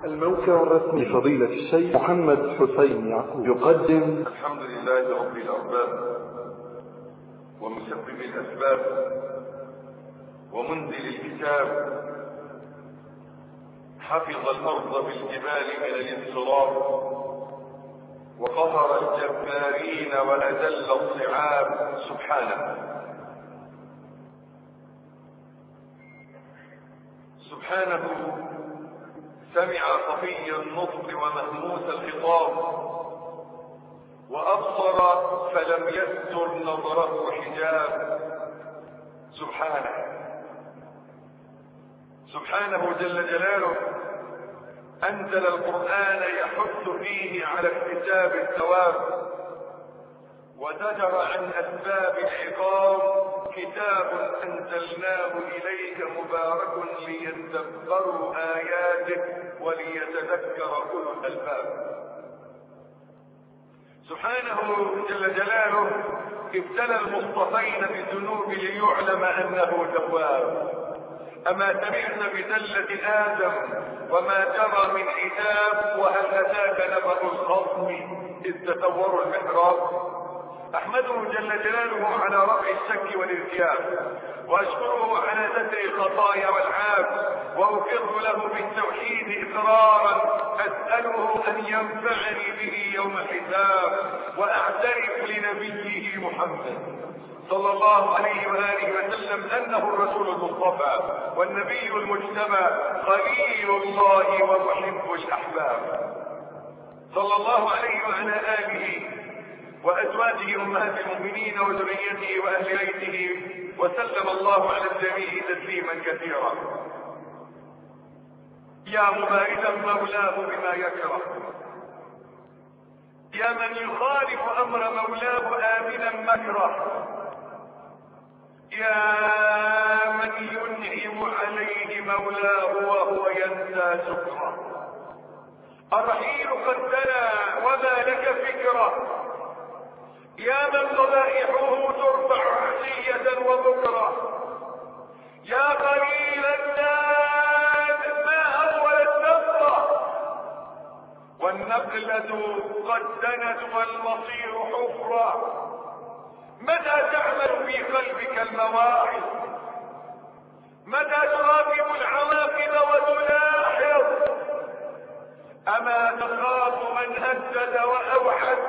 الموقع الرسمي لفضيلة الشيخ محمد حسين يعقوب يقدم الحمد لله رب الأرباب ومسبب الأسباب ومنزل الكتاب حفظ الأرض بالجبال من الانصراف وقهر الجبارين وأذل الصعاب سبحانه سبحانه سمع صفي النطق ومهموس الخطاب وأبصر فلم يستر نظره حجاب سبحانه سبحانه جل جلاله أنزل القرآن يحث فيه على اكتساب الثواب وزجر عن أسباب العقاب كتاب أنزلناه إليك مبارك ليتدبروا آياته وليتذكر أولو الألباب سبحانه جل جلاله ابتلى المصطفين بالذنوب ليعلم أنه تواب أما سمعنا بزلة آدم وما جرى من عتاب وهل أتاك نبأ الخصم إذ تسوروا المحراب أحمده جل جلاله على رفع الشك والارتياب وأشكره على ستر الخطايا والعاب وأقر له بالتوحيد إقرارا أسأله أن ينفعني به يوم الحساب وأعترف لنبيه محمد صلى الله عليه وآله وسلم أنه الرسول المصطفى والنبي المجتبى خليل الله ومحب الأحباب صلى الله عليه وعلى آله وأزواجه أمهات المؤمنين وذريته وأهل بيته وسلم الله على الجميع تسليما كثيرا يا مبارزا مولاه بما يكره يا من يخالف أمر مولاه آمنا مكره يا من ينعم عليه مولاه وهو ينسى شكره الرحيل قد دنا وما لك فكره يا من ضبائحه ترفع عشية وبكرة يا قليل الناس ما أول النفرة والنقلة قد دنت والمصير حفرة متى تعمل في قلبك المواعظ متى تراقب العواقب وتلاحظ أما تخاف من هدد وأوحد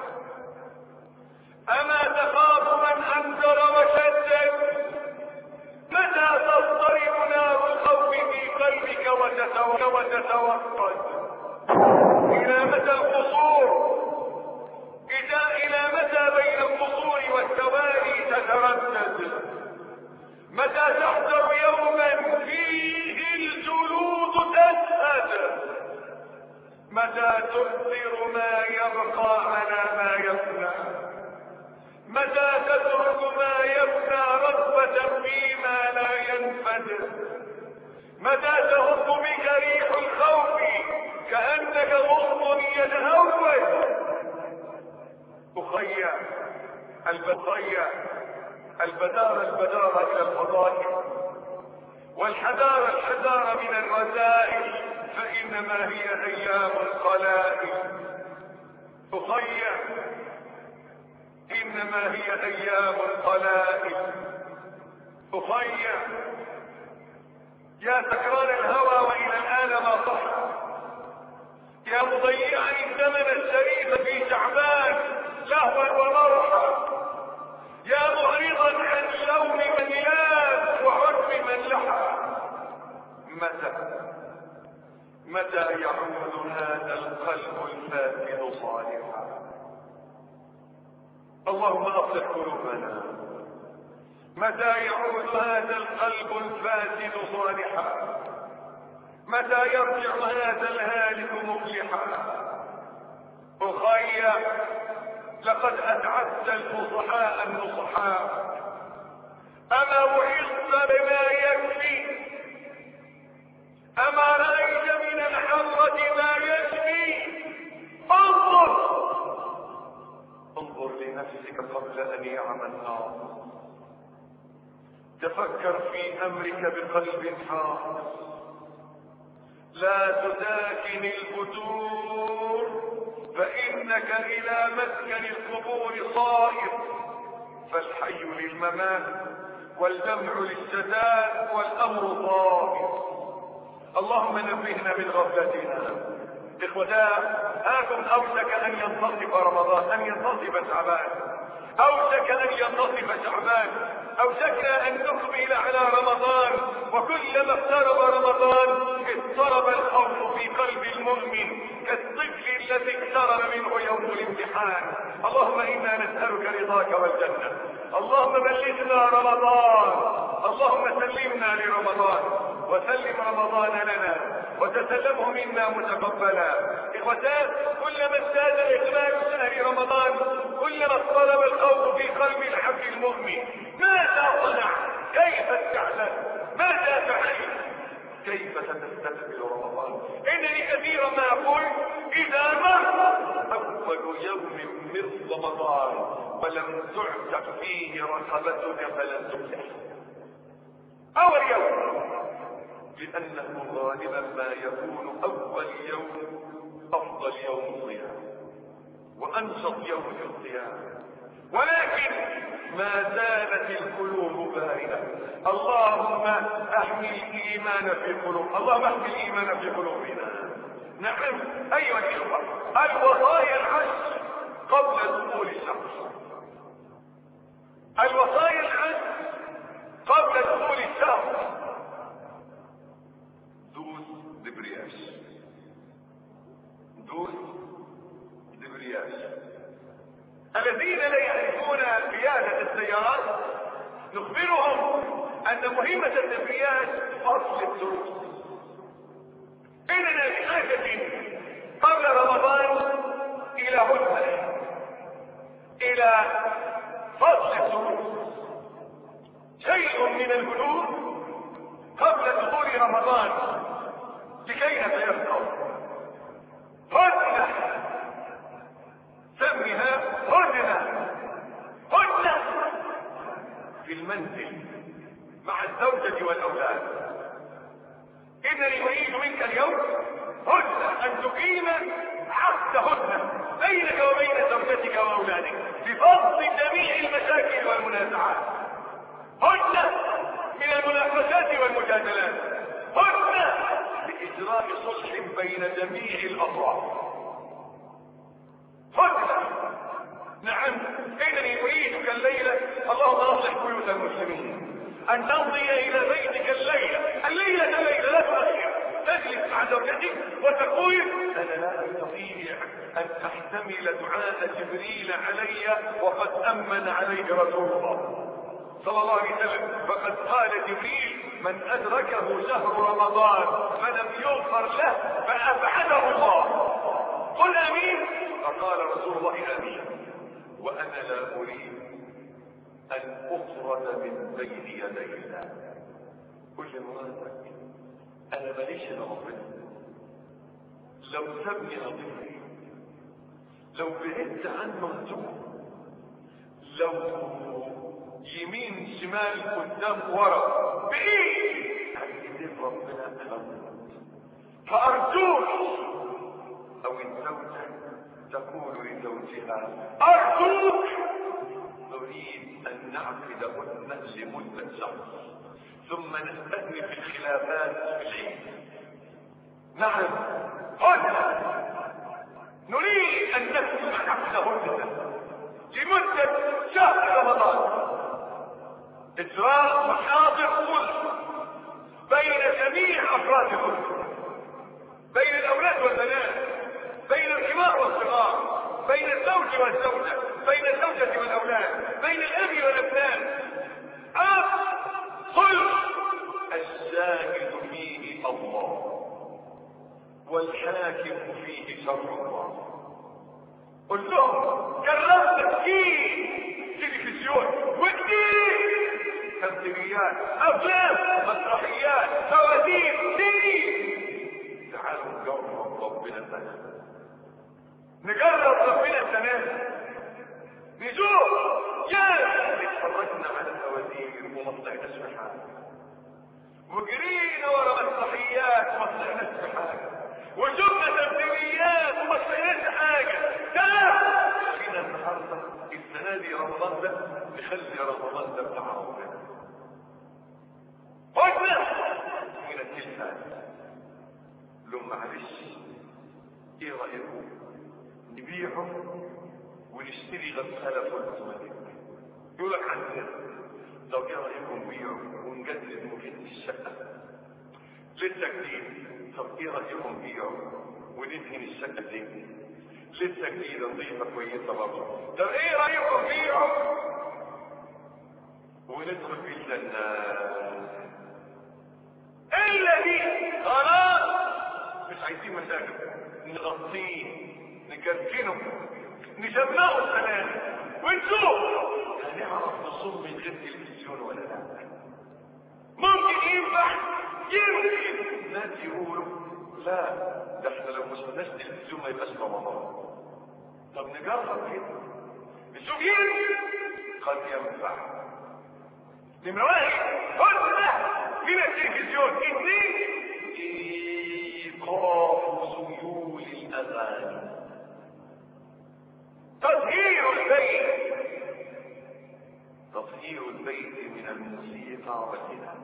أما تخاف من أنذر وشدد متى تضطرب نار الخوف في قلبك وتتوقد إلى متى القصور إذا إلى متى بين القصور والتوالي تتردد متى تحذر يوما فيه الجلود تسهد متى تؤثر ما يبقى على ما يفنى متى تترك ما يفنى رغبة فيما لا ينفد متى تهب بك ريح الخوف كأنك غصن يتهود أخي البخية البدار البدار إلى الفضائل والحذار الحذار من الرذائل فإنما هي أيام القلائل أخي إنما هي أيام القلائل أخي يا سكران الهوى وإلى الآن ما صح يا مضيعا الزمن الشريف في شعبان لهوا ومرحا يا معرضا عن لوم من لاب وعرف من لحى متى متى يعود هذا القلب الفاسد صالحا اللهم اصلح قلوبنا متى يعود هذا القلب الفاسد صالحا متى يرجع هذا الهالك مفلحا اخي لقد اتعبت الفصحاء النصحاء اما وعظت بما يكفي اما رايت من الحرة ما يشفي انظر انظر لنفسك قبل ان يعمى النار تفكر في امرك بقلب حار لا تداكن مسكن الفتور فإنك إلى مسكن القبور صائر فالحي للممات والجمع للشتات والأمر طائر اللهم نبهنا من غفلتنا إخوتاه هاكم أوشك أن ينتصف رمضان أن ينتصف شعبان أوشك أن ينتصف شعبان أوشكنا أن نقبل على رمضان وكلما اقترب رمضان اضطرب الخوف في قلب المؤمن كالطفل الذي اقترب منه يوم الامتحان اللهم إنا نسألك رضاك والجنة اللهم بلغنا رمضان اللهم سلمنا لرمضان وسلم رمضان لنا وتسلمه منا متقبلا اخوتان كلما ازداد اقبال شهر رمضان كلما اضطرب الخوف في قلب الحب المؤمن ماذا صنع كيف استعمل ماذا فعل كيف ستستقبل رمضان انني كثيرا ما اقول اذا مر اول يوم من رمضان ولم تعتق فيه رقبتك فلن تفلح اول يوم لأنه غالبا ما يكون أول يوم أفضل يوم صيام وأنشط يوم في الصيام ولكن ما زالت القلوب باردة اللهم احمي الإيمان في قلوب اللهم احمي الإيمان في قلوبنا نعم أيها الإخوة الوصايا العشر قبل دخول الشهر الوصايا العشر قبل دخول الشهر دوس دبرياج دوس دبرياج الذين لا يعرفون قيادة السيارات نخبرهم أن مهمة الدبرياج فصل الدروس إننا بحاجة قبل رمضان إلى هدنة إلى فصل الدروس شيء من الهدوء قبل دخول رمضان لكي نتيسر هدنة سمها هدنة هدنة في المنزل مع الزوجة والأولاد إنني أريد منك اليوم هدنة أن تقيم عقد هدنة بينك وبين زوجتك وأولادك بفضل جميع المشاكل والمنازعات هدنة من المناقشات والمجادلات هدنة لإجراء صلح بين جميع الأطراف هدنة نعم إنني أريدك الليلة اللهم أصلح بيوت المسلمين أن تمضي إلى بيتك الليلة الليلة الليلة لا تؤخر تجلس مع زوجتك وتقول أنا لا أستطيع أن أحتمل دعاء جبريل علي وقد أمن عليه رسول الله صلى الله عليه وسلم فقد قال جبريل من أدركه شهر رمضان فلم يغفر له فأبعده الله قل أمين فقال رسول الله أمين وأنا لا أريد أن أخرج من بين يدي الله قل لمراتك أنا ماليش ربنا لو سابني أضيفي لو بعدت عنه أتوب لو يمين شمال قدام ورا بايه ايدين ربنا امامك فارجوك او الزوجة تقول لزوجها ارجوك نريد ان نعقد هدنة لمدة شهر ثم نستأنف الخلافات في العيد نعم هدنة نريد ان نسمع عقد هدنة لمدة شهر رمضان اجراء محاضر صلح بين جميع افراد الاسره بين الاولاد والبنات بين الكبار والصغار بين الزوج والزوجه بين الزوجه والاولاد بين الاب والابناء اب صلح الشاهد فيه الله والحاكم فيه شر الله قل لهم جربت تسكين تلفزيون وكتير تمثيليات افلام مسرحيات فوازير سيري تعالوا نجرب ربنا السنة نجرب ربنا السنة نشوف يا اتفرجنا على الفوازير وما طلعناش في حاجة وجرينا ورا مسرحيات وما طلعناش في حاجة وشفنا رمضان ده نخلي رمضان ده بتاع ربنا هدنة من التلفاز لهم معلش ايه رأيكم نبيعه ونشتري غسالة فوق الأوتوماتيك يقول لك عندنا طب ايه رأيكم نبيعه ونجدد مكان الشقة لسه جديد طب ايه رأيكم نبيعه وندهن الشقة دي لسه جديدة نظيفة كويسة برضه طب ايه رأيكم نبيعه وندخل في الجنة الا دي خلاص مش عايزين مساجد نغطيه نكركنه نشبناه السلام ونشوف هنعرف نصوم من غير تلفزيون ولا لا ممكن ينفع يمكن ناس يقولوا لا ده احنا لو ما شفناش تلفزيون ما يبقاش رمضان طب نجرب كده نشوف يمكن قد ينفع نمرة واحد قلت ده فينا التلفزيون اثنين ايقاف سيول الاغاني تطهير البيت تطهير البيت من الموسيقى والغناء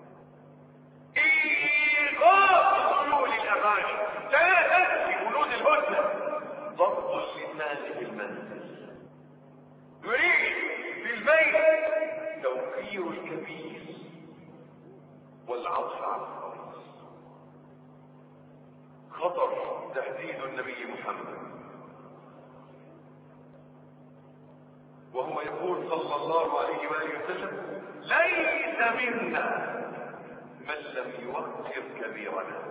ايقاف سيول الاغاني ثلاثة في بنود الهدنة ضبط اللسان في المنزل يريد في البيت توقير الكبير والعطف على الصغير خطر تهديد النبي محمد وهو يقول صلى الله عليه وآله وسلم ليس منا من لم يوقر كبيرنا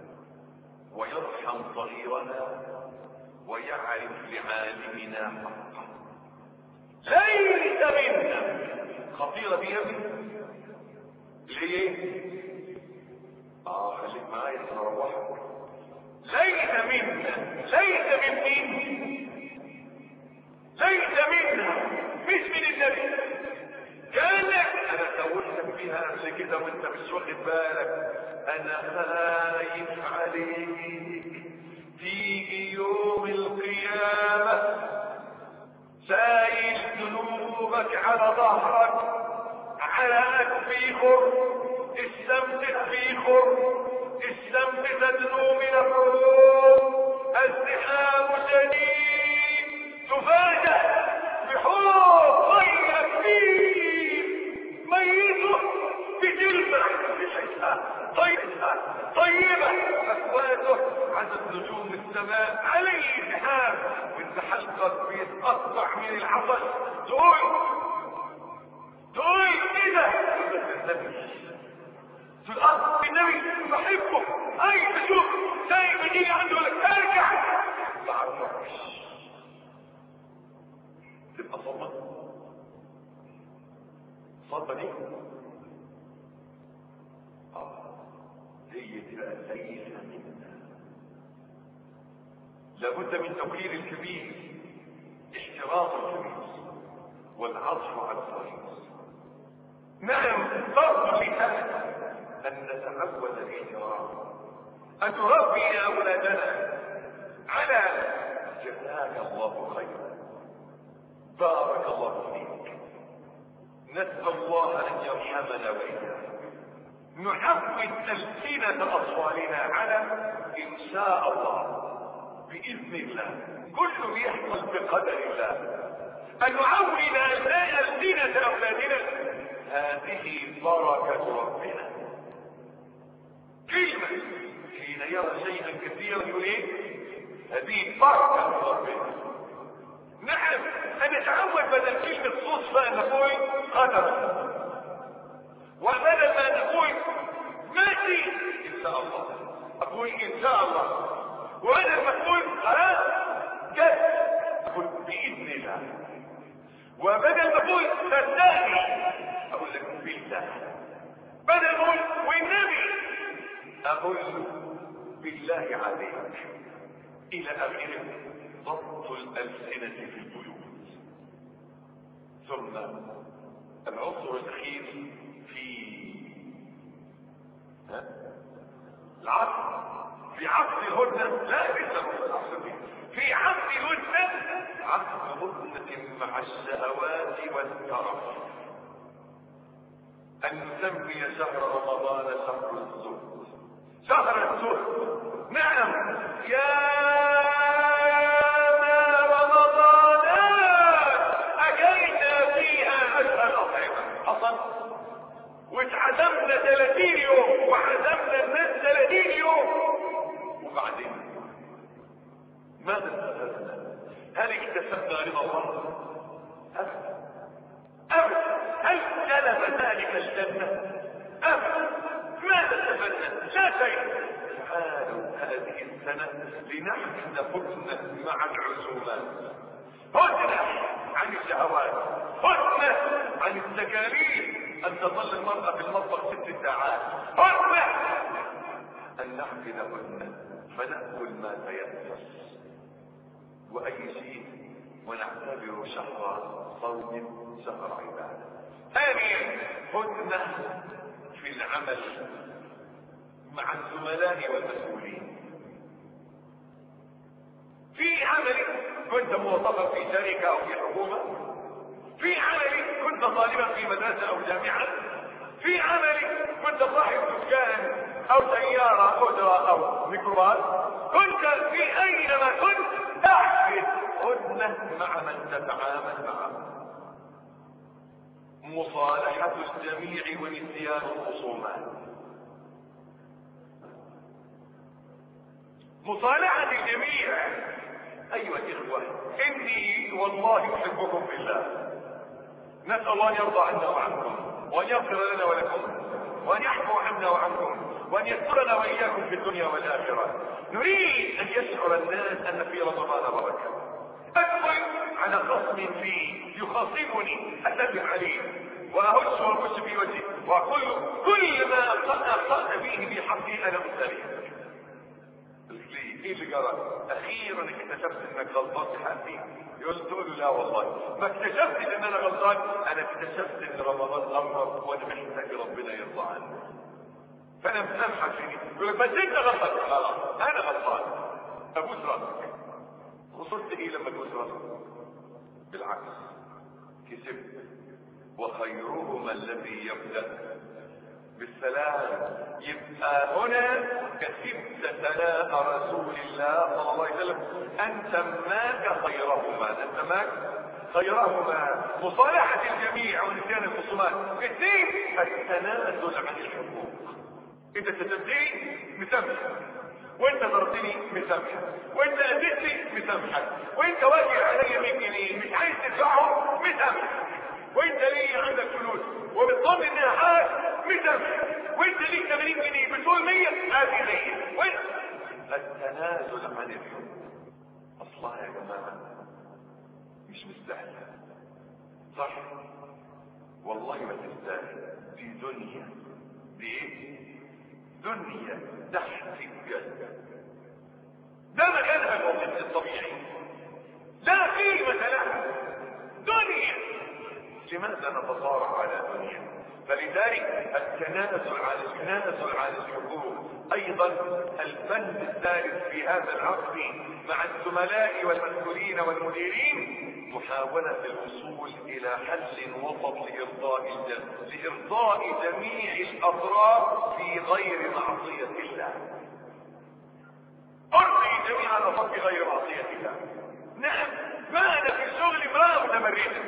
ويرحم صغيرنا ويعرف لعالمنا حقه ليس منا خطيرة دي يا ابني ليه اه خليك معايا هروحك ليس منا ليس من مين ليس منا مش من النبي كان انا سولتك فيها قبل كده وانت مش واخد بالك انا خايف عليك تيجي يوم القيامة سايل ذنوبك على ظهرك على في خر استمتع في خر استمتع تدنو من الحروب ازدحام شديد تفاجأ بحوض مية كبير ميته بتلمع ريحتها طيبة طيبة أكواته عدد نجوم السماء عليه ذهاب وانت حلقك بيتقطع من العطش تقول تقول ايه ده في الارض النبي بحبه اي تشوف سايب يجي عنده لك ارجع ما تعرفش تبقى صدمة صدمة دي اه هي تبقى ليس منا لابد من توقير الكبير احترام الكبير والعطف على الصغير نعم فرض لهذا ان نتعود الاحترام ان نربي اولادنا على جزاك الله خيرا بارك الله فيك نسال الله ان يرحمنا واياك نحفز ألسنة أطفالنا على إن شاء الله بإذن الله كله بيحصل بقدر الله أن نعود ألسنة أولادنا هذه بركة ربنا كلمة حين يرى شيئا كثيرا يقول ايه هذه بركة ربنا نعم أن نتعود بدل كلمة صدفة أن نقول قدر وبدل ما نقول ماشي ان شاء الله اقول ان شاء الله وبدل ما اقول خلاص جد اقول باذن الله وبدل ما اقول صدقني اقول لك بالله بدل ما اقول والنبي اقول بالله عليك الى اخره ضبط الالسنه في البيوت ثم العنصر الاخير في ها؟ العقد في عقد الهدنة لا لسه في عقد الهدنة عقد هدنة مع الشهوات والترف أن نسمي شهر رمضان شهر الزهد شهر الزهد نعم يا رمضانات أكلنا فيها أشهر أطعمة حصل واتعزمنا 30 يوم وعزمنا الناس 30 يوم وبعدين ماذا استفدنا هل اكتسبنا رضا الله ابدا ابدا هل جلب ذلك الجنه ابدا ماذا استفدنا لا شيء تعالوا هذه السنه لنحسن حسنه مع العزومات هدنه عن الشهوات هدنه عن التكاليف ان تظل المراه في المطبخ ست ساعات هدنه ان نحفظ هدنه فنأكل ما تيسر وأي شيء ونعتبر شهر صوم شهر عبادة ثانيا هدنة في العمل مع الزملاء والمسؤولين في عمل كنت موظفا في شركة أو في حكومة في عمل كنت طالبا في مدرسة أو جامعة في عمل كنت صاحب دكان او سيارة أجرة او ميكروباص كنت في اينما كنت تحفظ هدنة مع من تتعامل معه مصالحة الجميع ونسيان الخصومات مصالحة الجميع ايها الاخوة اني والله احبكم في الله نسأل الله ان يرضى عنا وعنكم وان يغفر لنا ولكم وان يحفو عنا وعنكم وان يسترنا واياكم في الدنيا والاخره نريد ان يشعر الناس ان في رمضان بركه ادخل على خصم فيه يخاصمني اسلم عليه واهش وابش في وجهه واقول له كل ما اخطات به بحقي انا مسامحك ايه اللي جرى اخيرا اكتشفت انك غلطان في حقي يقول تقول له لا والله ما اكتشفتش ان انا غلطان انا اكتشفت ان رمضان غلط وانا محتاج ربنا يرضى عني فانا مسامحك في دي يقول لك بس انت غلطان خلاص انا غلطان ابوس راسك وصلت ايه لما تبوس راسك بالعكس كسبت وخيرهما الذي يبدا بالسلام يبقى هنا كسبت ثناء رسول الله صلى الله عليه وسلم ان سماك خيرهما ان سماك خيرهما مصالحة الجميع ونسيان الخصومات اثنين التنازل عن الحقوق انت ستبدي مسامحة وانت ضربتني مسامحة وانت اذيتني مسامحة وانت واجه علي 100 جنيه مش عايز تدفعه مسامحة وانت ليه عندك فلوس وبتظن انها حاجة مسامحة وانت ليك 80 جنيه بتقول 100 هذه 100 وانت التنازل عن الحقوق اصلها يا جماعة مش مستاهلة صح والله ما تستاهل في دنيا بايه دنيا تحت الجنة ده مكانها الموقف الطبيعي لا قيمة لها دنيا لماذا نتصارع على دنيا فلذلك التنازل على التنازل على الحقوق ايضا البند الثالث في هذا العقد مع الزملاء والمسؤولين والمديرين محاولة الوصول الى حل وسط لارضاء الجنة لارضاء جميع الاطراف في غير معصية الله ارضي جميع الاطراف في غير معصية الله نعم ما انا في الشغل امرأة متمردة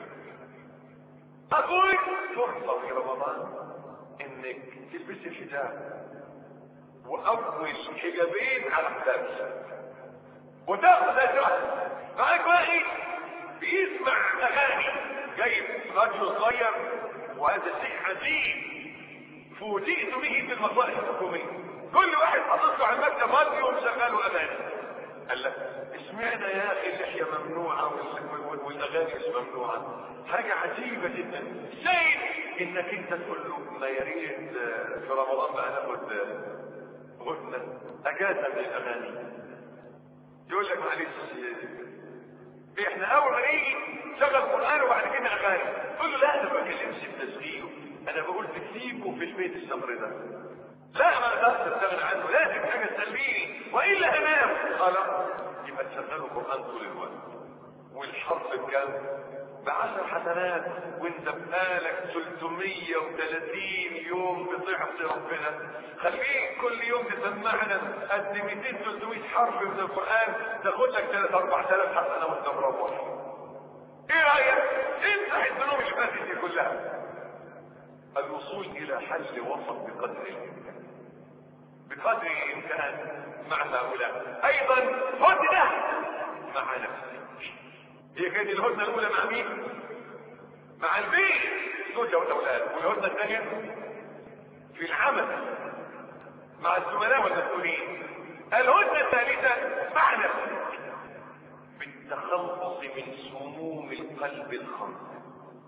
اقول فرصة في رمضان انك تلبسي الحجاب واول حجابين على حسابك وتاخذ اجرها معاك واحد بيسمع اغاني جايب رجل صغير وهذا شيء عجيب فوجئت به في المصالح الحكوميه كل واحد حاطط له على المكتب راديو ومشغله اغاني قال لك اشمعنى يا اخي اللحيه ممنوعه والاغاني مش ممنوعه حاجه عجيبه جدا شيء انك انت تقول له ما يا ريت في رمضان بقى ناخد غنى اجازه من الاغاني يقول لك معلش احنا اول ما نيجي شغل قران وبعد كده اغاني تقول له لا انا ما بكلمش بتشغيله انا بقول تسيبه في البيت الشهر ده لا ما اقدرش استغنى عنه لازم حاجه تسليني والا انام خلاص يبقى تشغلوا قران طول الوقت الحرف بكام بعشر حسنات وانت بقالك 330 يوم بتعصي ربنا خليك كل يوم تسمعنا قد 200 300 حرف من القران تاخد لك 3 4000 حسنه وانت مروح ايه رايك امسح الذنوب اللي فاتت دي كلها الوصول الى حل وسط بقدر الامكان بقدر الامكان مع هؤلاء ايضا هدنه مع نفسك هي كانت الهدنه الاولى مع مين مع البيت زوجة والاولاد والهدنه الثانيه في العمل مع الزملاء والمسؤولين الهدنه الثالثه مع نفسك بالتخلص من سموم القلب الخمسه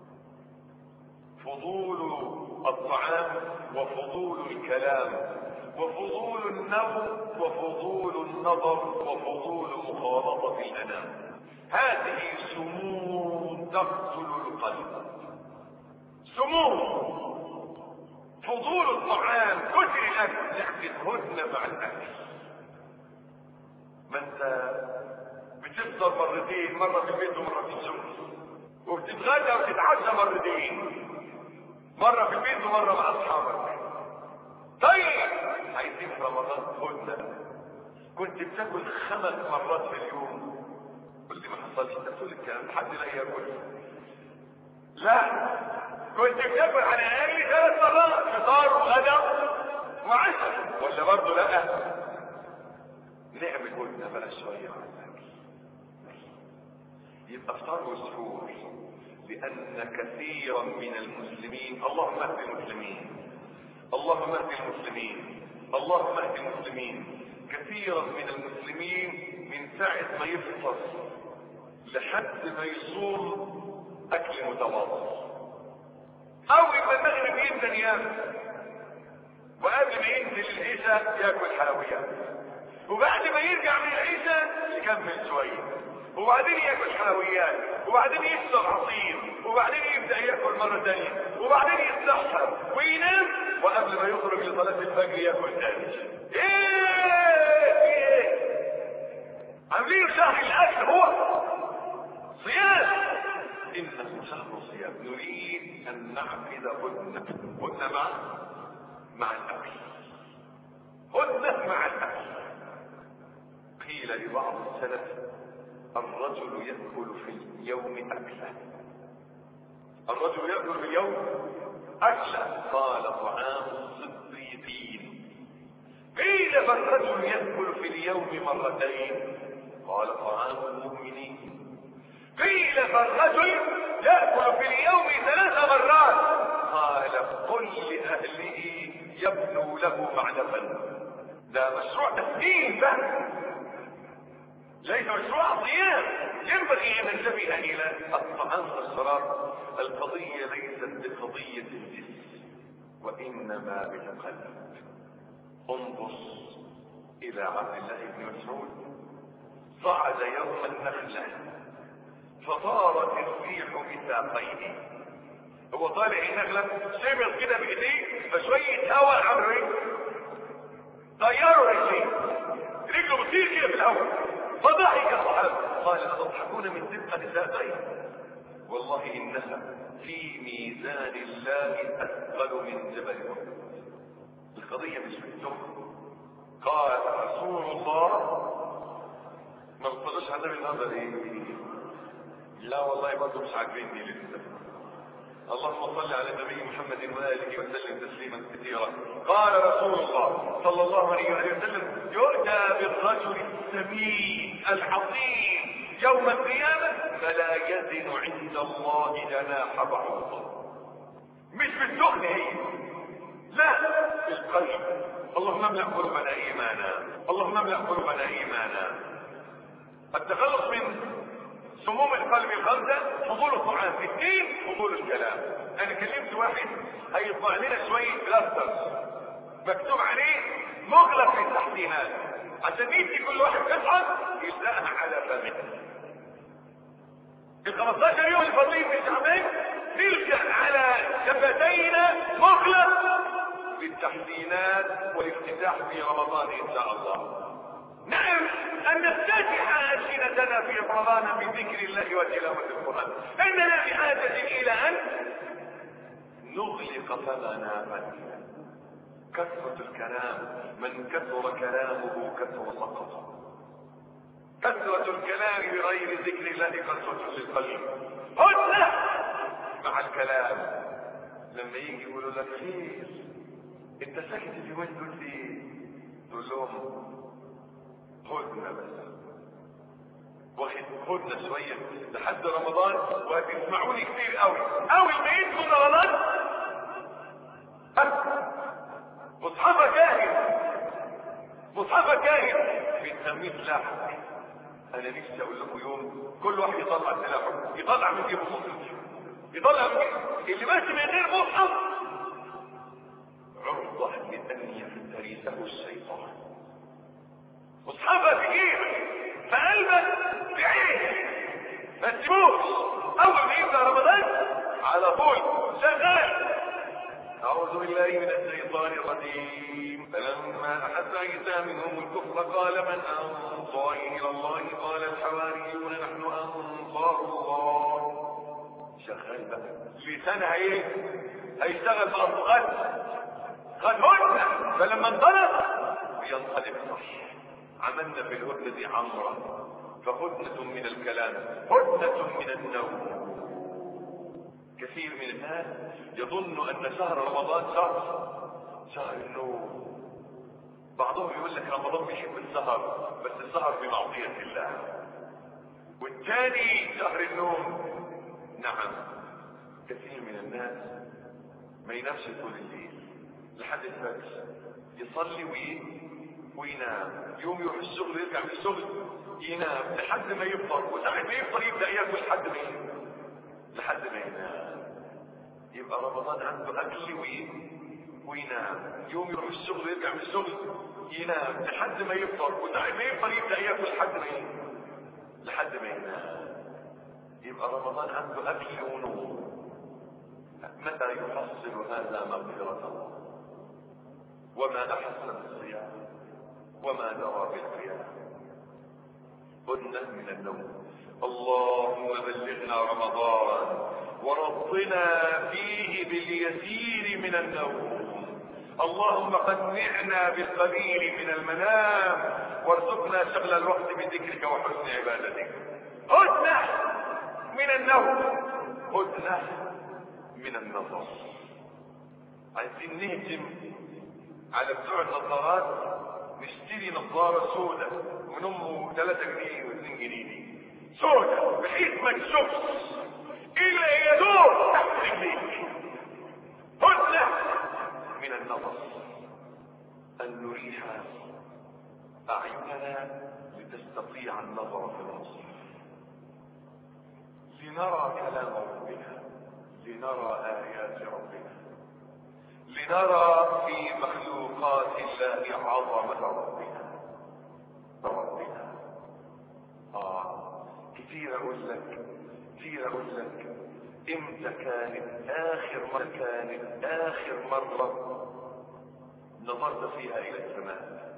فضول الطعام وفضول الكلام وفضول النوم وفضول النظر وفضول مخالطة الأنام هذه سموم تقتل القلب سموم فضول الطعام كثر الأكل نحن هدنة مع الأكل ما انت بتفطر مرتين مرة في البيت ومرة في السوق وبتتغدى وتتعشى مرتين مرة في البيت ومرة مع أصحابك طيب عايزين في رمضان هدنة كنت بتاكل خمس مرات في اليوم قلت ما حصلش انت بتقول الكلام حد لا ياكل لا كنت بتاكل على الاقل ثلاث مرات فطار وغدا وعشاء ولا برضه لا نعمل هدنة بقى شوية على الاكل يبقى افطار وسحور لان كثيرا من المسلمين اللهم اهد المسلمين اللهم اهد المسلمين اللهم اهد المسلمين كثيرا من المسلمين من ساعة ما يفطر لحد ما يصوم اكل متواضع اول ما المغرب ينزل ياكل وقبل ما ينزل العشاء ياكل حلويات وبعد ما يرجع من العشاء يكمل شويه وبعدين ياكل حلويات وبعدين يشرب عصير وبعدين يبدا ياكل مره ثانيه وبعدين يتسحر وينام وقبل ما يخرج لصلاه الفجر ياكل ثاني ايه ايه عاملين شهر الاكل هو صيام انه شهر صيام نريد ان نعقد هدنه هدنه مع مع الاكل هدنه مع الاكل قيل لبعض السلف الرجل يأكل في اليوم أكلة الرجل يأكل في اليوم أكلة قال طعام الصديقين قيل فالرجل يأكل في اليوم مرتين قال طعام المؤمنين قيل فالرجل يأكل في اليوم ثلاث مرات قال قل لأهله يبنوا له معلفا ده مشروع تسليم ده ليس مشروع صيام ينبغي ان ننتبه الى الطعام والشراب القضيه ليست بقضيه الجسم وانما بالقلب انظر الى عبد الله بن مسعود صعد يوم النخله فطارت الريح بساقيه هو طالع النخله شبط كده بايديه فشويه هواء عملوا ايه؟ طيروا رجليه رجله بتطير كده في الهواء فضحك الصحابة قال أتضحكون من دقة ساقين والله إنها في ميزان الله أثقل من جبل أحد القضية مش في الدخل قال رسول الله ما بتصلوش عذاب النهارده ليه؟ لا والله برضه مش عاجبني لسه اللهم صل على النبي محمد واله وسلم تسليما كثيرا قال رسول الله صلى الله عليه وآله وسلم يؤتى بالرجل السمين العظيم يوم القيامة فلا يزن عند الله جناح بعوضة مش بالسخن هي لا بالقلب اللهم املأ قلوبنا ايمانا اللهم املأ قلوبنا ايمانا التخلص من سموم القلب الخمسة فضول الطعام اثنين فضول الكلام انا كلمت واحد هيطلع لنا شوية بلاسترز مكتوب عليه مغلق في التحسينات عشان يدي كل واحد قطعة يلزقها على فمه ال 15 يوم الفاضلين في شعبان نلجأ على شفتينا مغلق للتحسينات والافتتاح في رمضان ان شاء الله نعم ان نفتتح ألسنتنا أمدتنا في رمضان بذكر الله وتلاوة القرآن إننا بحاجة إلى أن نغلق فمنا قليلا كثرة الكلام من كثر كلامه كثر سقطه كثرة الكلام بغير ذكر الله كثرة للقلب هدنة مع الكلام لما يجي يقولوا لك خير انت ساكت اليومين دول ليه؟ تقول لهم هدنة بس واخد هدنة شوية لحد رمضان وهتسمعوني كتير قوي اول ما يدخل رمضان مصحفة كاهن مصحفة كاهن بنسميه سلاح انا نفسي اقول لكم يوم كل واحد يطلع سلاحه يطلع من جيبه مصحف يطلع من جيبه اللي ماشي من غير مصحف عرضة لأن يفترسه الشيطان مصحفة في جيبك في قلبك في عينك ما تسيبوش اول ما يبدا رمضان على طول شغال أعوذ بالله من الشيطان الرجيم فلما أحس عيسى منهم الكفر قال من أنصاري إلى الله قال الحواريون نحن أنصار الله شغال بقى لسانها إيه؟ هيشتغل بقى القلب قد هدنة فلما انطلق ينقلب صح عملنا في الهدنة دي عمرة فهدنة من الكلام هدنة من النوم كثير من الناس يظن ان شهر رمضان شهر شهر النوم بعضهم يقول لك رمضان بيحب السهر بس السهر بمعصية الله والثاني شهر النوم نعم كثير من الناس ما ينامش طول الليل لحد الفجر يصلي وي... وينام يوم يروح الشغل يرجع من الشغل ينام لحد ما يفطر وساعة ما يفطر يبدأ ياكل لحد ما ينام لحد ما ينام يبقى رمضان عنده اكل وي... وينام يوم يروح الشغل يرجع من الشغل ينام لحد ما يفطر وساعة ما يفطر يبدأ ياكل لحد ما ينام لحد ما ينام يبقى رمضان عنده اكل ونوم متى يحصل هذا مغفرة الله وما احسن الصيام وما درى بالقيام هدنة من النوم اللهم بلغنا رمضان ورضنا فيه باليسير من النوم اللهم قنعنا بالقليل من المنام وارزقنا شغل الوقت بذكرك وحسن عبادتك هدنة من النوم هدنة من النظر عايزين نهجم على بتوع النظارات نشتري نظارة سودة من امه 3 جنيه و2 جنيه دي سودة بحيث ما تشوفش الا يدور تحت رجليك هدنة من النظر ان نريح اعيننا لتستطيع النظر في المصحف لنرى كلام ربنا لنرى ايات ربنا لنرى في مخلوقات الله عظمة ربنا ربنا آه كتير أقول لك كتير أقول لك إمتى كانت آخر مرة كانت آخر مرة نظرت فيها إلى السماء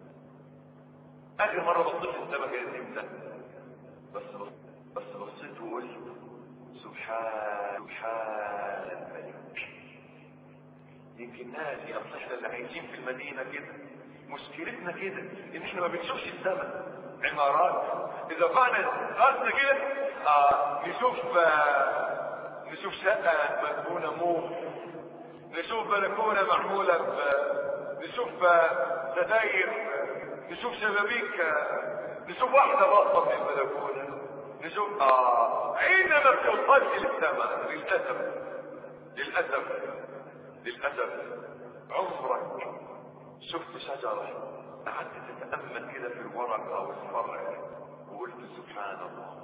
آخر مرة بصيت في السماء كانت إمتى بس بس بصيت وقلت سبحان سبحان الملك يمكن ناس اصل احنا اللي عايشين في المدينه كده مشكلتنا كده ان احنا ما بنشوفش السماء عمارات اذا فعلا راسنا كده آه نشوف آه نشوف شقه مدهونه موف نشوف بلكونه معموله ب نشوف آه ستاير نشوف شبابيك آه نشوف واحده باصه من البلكونه نشوف اه عيننا ما بتوصلش للسماء للاسف للاسف للأسف عمرك شفت شجرة قعدت تتأمل كده في الورق أو الفرع وقلت سبحان الله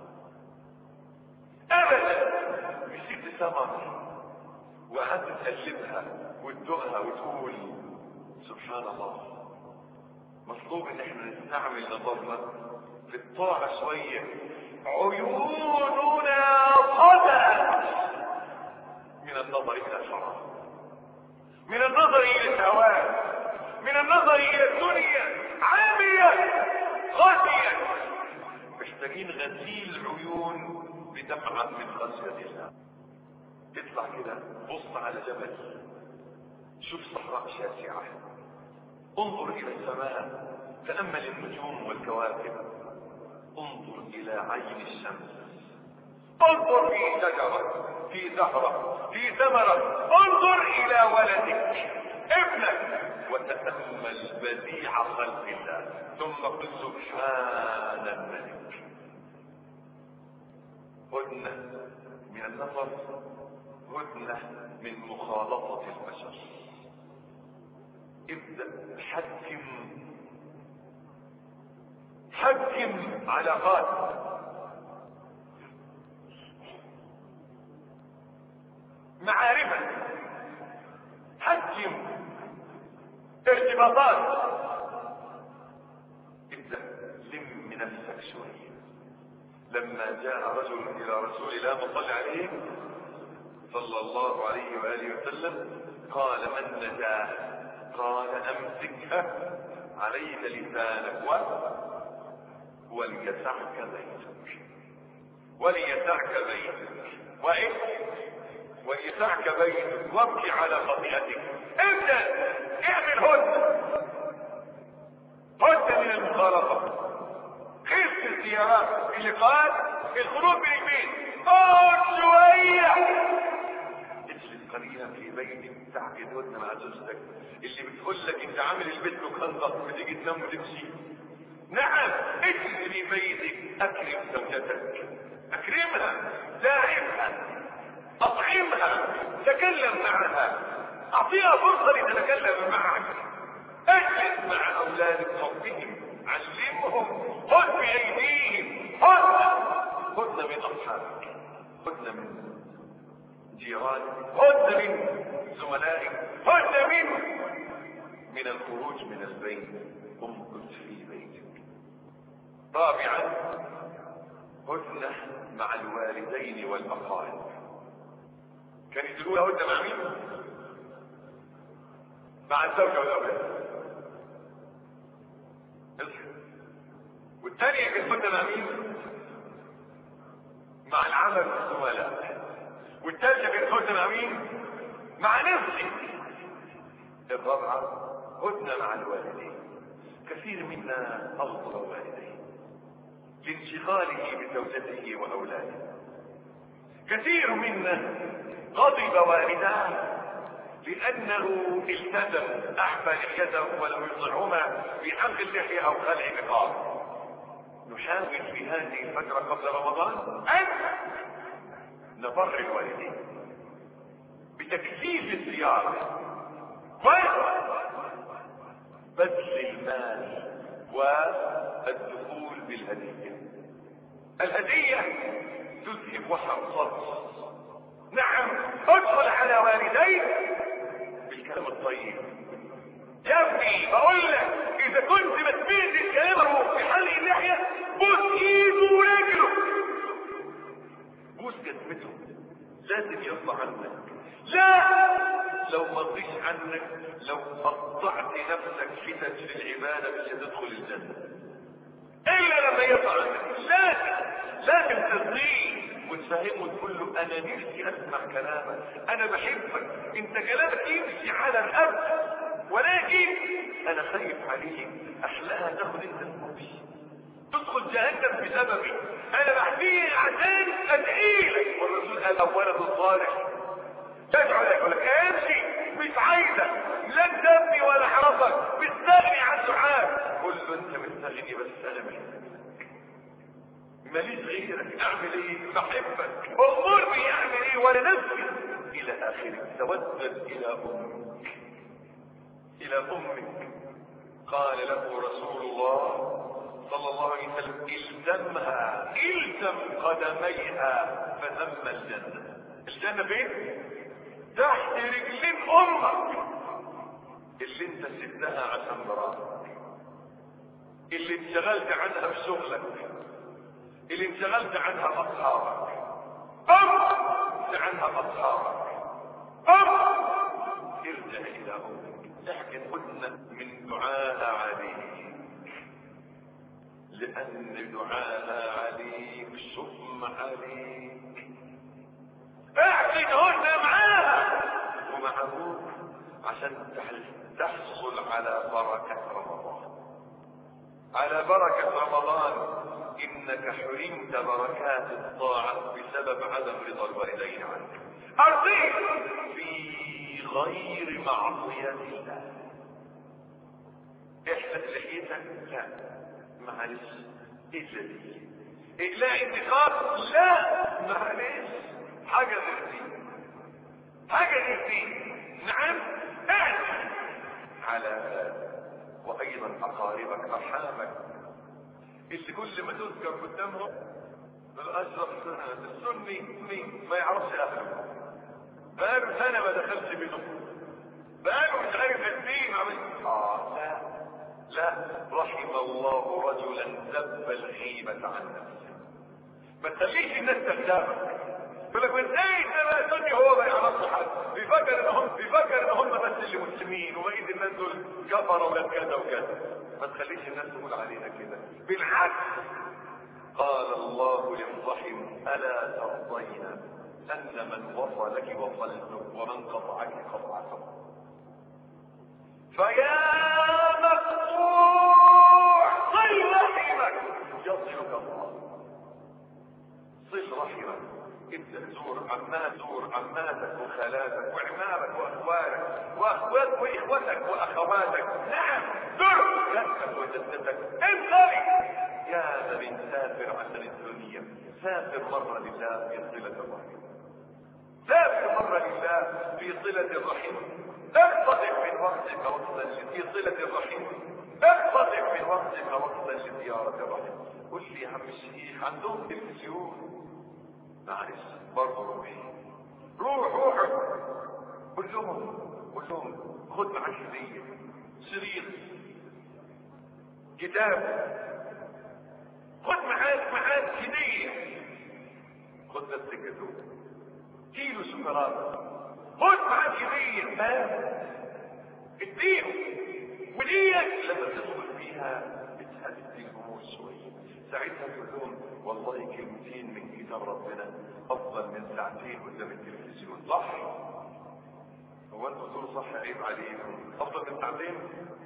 أبدا مسكت ثمر وقعدت تقلبها وتدوقها وتقول سبحان الله مطلوب ان احنا نستعمل نظرنا في الطاعة شوية عيوننا صدى من النظر الى الحرام من النظر الى الهوان من النظر الى الدنيا عامية غازية محتاجين شايفين غسيل عيون بدمعة من خشية الله اطلع كده بص على جبل شوف صحراء شاسعة انظر الى السماء تأمل النجوم والكواكب انظر الى عين الشمس انظر في شجرة في زهرة في ثمرة انظر الى ولدك ابنك وتأمل بديع خلق الله ثم قل سبحان الملك هدنة من النظر هدنة من مخالطة البشر ابدأ حكم حكم علاقات معارفك حكم ارتباطات ابدأ لم نفسك شوية لما جاء رجل إلى رسول الله صلى عليه صلى الله عليه وآله وسلم قال من نجاه قال أمسكها عليك لسانك و وليسعك بيتك وليسعك بيتك وإيه وليسعك بيتك وابكي على خطيئتك ابدأ اعمل هدنة هدنة من المخالطة خف الزيارات اللي قال الخروج من البيت اقعد شوية اجلس قليلا في بيتك تعقد هدنة مع زوجتك اللي بتقول لك انت عامل البيت له خندق بتيجي تنام وتمشي نعم اجلس في بيتك اكرم زوجتك اكرمها داعمها اطعمها تكلم معها اعطيها فرصة لتتكلم معك اجلس مع اولادك ربهم علمهم خذ بايديهم خذ خذ من اصحابك خذ من جيرانك خذ من زملائك خذ من من الخروج من البيت امكث في بيتك رابعا هدنة مع الوالدين والاقارب كانت الاولى هدنة مع مين مع الزوجة والاولاد اصحى والثانية كانت هدنة مع مين مع العمل والزملاء والثالثة كانت هدنة مع مين مع نفسي الرابعة هدنة مع الوالدين كثير منا أغضب والديه لانشغاله بزوجته وأولاده كثير منا غضب والداه لأنه التزم أحبى لحيته ولم يطلعهما في حلق اللحية أو خلع نقاب نحاول في هذه الفترة قبل رمضان أن نبر الوالدين بتكثيف الزيارة وبذل المال والدخول بالهدية الهدية تذهب وحر الصدر نعم ادخل على والديك بالكلام الطيب يا ابني بقول لك اذا كنت ما سمعتش كلامه في حلق اللحيه بوس ايده ورجله بوس جسمته لازم يرضى عنك لا لو ما رضيش عنك لو قطعت نفسك فتن في العباده مش هتدخل الجنه الا لما يرضى عنك لازم لازم ترضيه وتفهمه وتقول له انا نفسي اسمع كلامك انا بحبك انت كلامك يمشي على الارض ولكن انا خايف عليك احلاها تاخد انت الموت تدخل جهنم بسببي انا بحكيه عشان ادعي لك والرسول قال اولا الصالح تدعو لك يقول لك امشي مش عايزك لا تبني ولا حرصك مستغني عن دعاء قل له انت مستغني بس انا محتاج ماليش غيرك اعمل ايه بحبك امرني اعمل ايه وانا نفسي الى اخره توسل الى امك الى امك قال له رسول الله صلى الله عليه وسلم الزمها الزم قدميها فثم الجنه الجنه فين تحت رجلين امك اللي انت سبتها عشان مراتك اللي انشغلت عنها بشغلك اللي انشغلت عنها اصحابك قم عنها اصحابك قم ارجع الى امك احكي قلنا من دعاء عليك لان دعاها عليك شؤم عليك اعقدهن معاها ومع ابوك عشان تحصل على بركة رمضان على بركة رمضان انك حرمت بركات الطاعة بسبب عدم رضا الوالدين عنك ارضيك في غير معصية الله احلق لحيتك لا معلش الا دي اقلاع انتقاد لا معلش حاجة غير دي حاجة غير دي نعم اعلم على وايضا اقاربك ارحامك اللي كل ما تذكر قدامهم الاشرف السني مين ما يعرفش اهله بقاله سنه ما دخلش بينهم بقاله مش عارف الدين عمل اه لا لا رحم الله رجلا ذب الغيبة عن نفسه ما تخليش الناس تغتابك يقول لك من ايه ده بقى سني هو ما يعرفش حد بيفكر ان هم بيفكر ان هم بس اللي مسلمين وبقيه الناس دول كفروا ولا كذا وكذا ما تخليش الناس تقول علينا كده بالعكس قال الله للرحم الا ترضين ان من وصلك وصلته ومن قطعك قطعته فيا مقطوع صل رحمك يصلك الله صل رحمك ابدا زور عمات زور عماتك وخالاتك وعمامك واخوالك واخوات واخوتك واخواتك نعم زر جدك وجدتك انطلق يا ذا مسافر عشان الدنيا سافر مرة لله في صلة الرحم سافر مرة لله في صلة الرحم اقتطع من وقتك وقتا في صلة الرحم اقتطع من وقتك وقتا لزيارة الرحم قل لي يا عم الشيخ عندهم تلفزيون معلش برضه روح روح روح قول لهم قول لهم خد معاك هدية شريط كتاب خد معاك معاك هدية خد بس كده كيلو سكرات خد معاك هدية مال اديهم وديك لما تدخل فيها بتهدي الامور شوية ساعتها تقول لهم والله كلمتين من كتاب ربنا افضل من ساعتين قدام التلفزيون صح هو انتوا تقولوا صح عيب عليكم افضل من ساعتين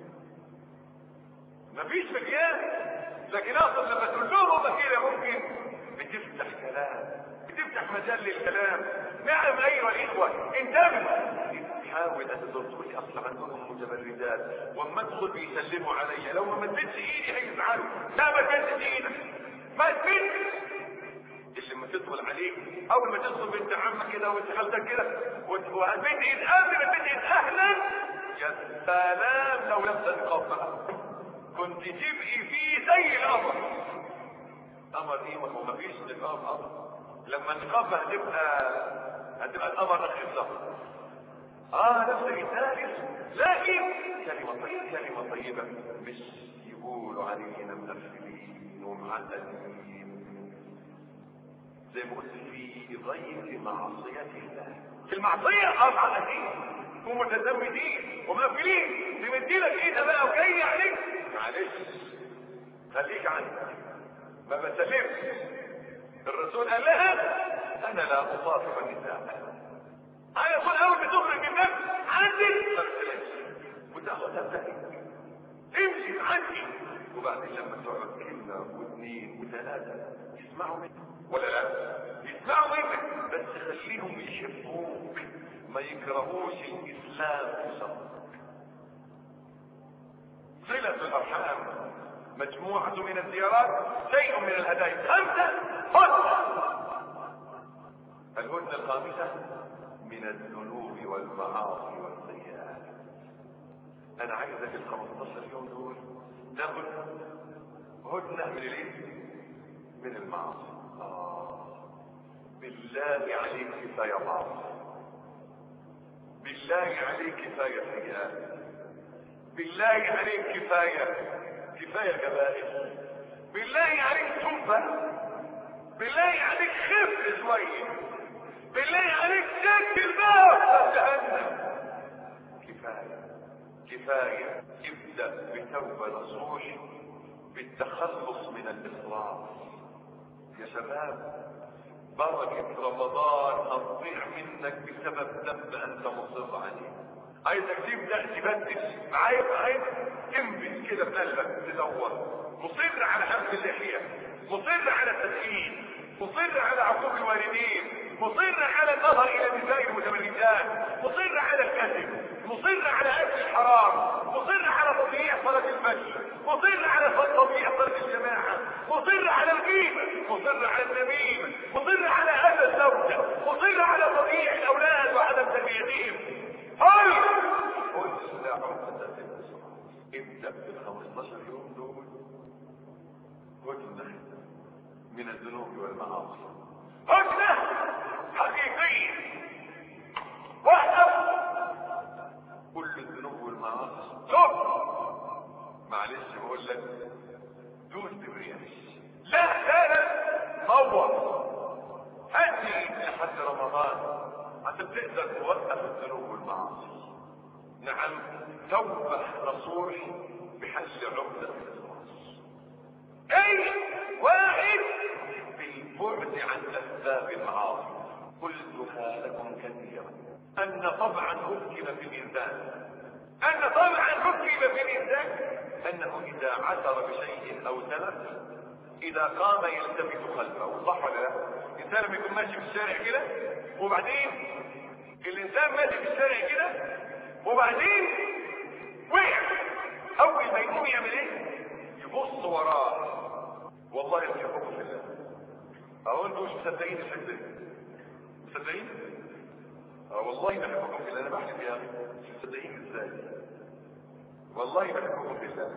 مفيش مجال لكن اقصد لما تقول لهم كده ممكن بتفتح كلام بتفتح مجال للكلام نعم ايها الاخوه انتبهوا حاول ان تقول لي اصل عندهم متبردات واما ادخل بيسلموا عليا لو ما مدتش ايدي هيزعلوا لا ما تمدش ايدك ما تمدش اللي لما تدخل عليك اول ما تدخل بنت عمك كده وانت خالتك كده وهتمد ايد قبل ما تمد ايد اهلا يا سلام لو لم تنقف بقى كنت تبقي فيه زي القمر قمر ايه ما هو مفيش نقاب قمر لما النقاب هتبقى هتبقى القمر رخيصة اه نفس الثالث لكن كلمة طيبة كلمة طيبة مش يقولوا علينا مغفلين ومعدلين زي ما قلت في غير معصية الله في المعصية أربعة أكيد ومتزمتين ومغفلين تمديلك ايدها بقى وجاي عليك معلش خليك عنك ما بسلمش الرسول قال لها انا لا اصافح النساء انا يقول اول ما تخرج من الباب عندي ما بسلمش وتاخدها بتاعي امشي عندي وبعدين لما تقعد كلمه واثنين وثلاثه يسمعوا منك ولا لا يسمعوا منك بس خليهم يحبوك ما يكرهوش الاسلام في صدرك صلة الارحام مجموعة من الزيارات شيء من الهدايا خمسة هدنة الهدنة الخامسة من الذنوب والمعاصي والسيئات انا عايزك ال 15 يوم دول تاخد هدنة من الايه؟ من المعاصي آه. بالله عليك كفاية معاصي بالله عليك كفاية سيئات بالله عليك كفاية كفاية كبائر بالله عليك توبة بالله عليك خف شوية بالله عليك شك الباب جهنم كفاية كفاية ابدأ بتوبة نصوح بالتخلص من الإسراف يا شباب بركة رمضان هتضيع منك بسبب ذنب أنت مصر عليه عايزك تبدأ تبدل معايا معايا تنبت كده في قلبك تدور مصر على حفظ اللحية مصر على التدخين مصر على عقوق الوالدين مصر على النظر الى نساء المتمردات مصر على الكذب مصر على اكل الحرام مصر على تضييع صلاة الفجر مصر على تضييع صلاة الجماعة مصر على الغيبة مصر على النميمة مصر على اذى الزوجة مصر على تضييع الاولاد وعدم تربيتهم هل قلت لا عقدة ابدأ بال 15 يوم دول هدنة من الذنوب والمعاصي هدنة حقيقية واحدة كل الذنوب والمعاصي توب معلش بقول لك دوس برياش لا لا لا نور هدي لحد رمضان عشان تقدر توقف الذنوب والمعاصي نعم توبة نصوح بحل عقدة الإخلاص اي واحد بالبعد عن اسباب المعاصي قلتها لكم كثيرا ان طبعا ركب في الانسان ان طبعا ركب في الانسان انه اذا عثر بشيء او سلف اذا قام يلتفت خلفه صح ولا لا الانسان لما يكون ماشي في الشارع كده وبعدين الانسان ماشي في الشارع كده وبعدين وقع اول ما يقوم يعمل ايه يبص وراه والله يحبكم في الله اهو انتوا مش مصدقين الحته دي مصدقين اه والله بحبكم في الله انا بحلف يا اخي مش مصدقين ازاي والله بحبكم في الله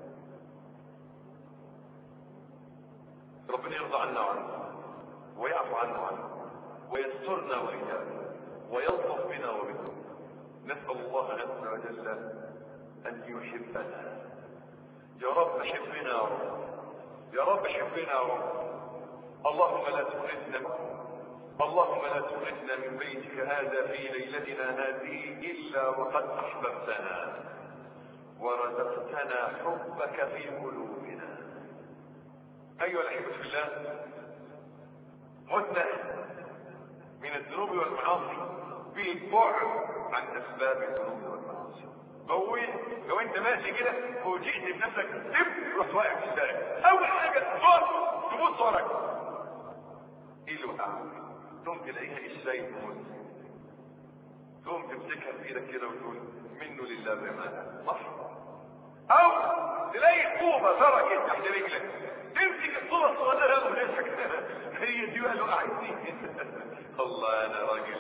ربنا يرضى عنا وعنه ويعفو عنا وعنه ويسترنا واياكم ويلطف بنا وبكم نسال الله عز وجل ان يحبنا يا رب حبنا يا رب يا رب حبنا يا رب اللهم لا تخرجنا اللهم لا تخرجنا من بيتك هذا في ليلتنا هذه الا وقد احببتنا ورزقتنا حبك في قلوبنا ايها الاحبه في الله هدنه من الذنوب والمعاصي بالبعد عن اسباب الذنوب والمعاصي هو لو انت ماشي كده فوجئت بنفسك تب رحت واقع في الشارع اول حاجه تقف تبص وراك ايه اللي وقعك تقوم تلاقيها ازاي تموت تقوم تمسكها بايدك كده وتقول منه لله بما صح او تلاقي طوبه تركت تحت رجلك تمسك الطوبه الصغيره وتضحك هي دي بقى اللي وقعتني الله انا راجل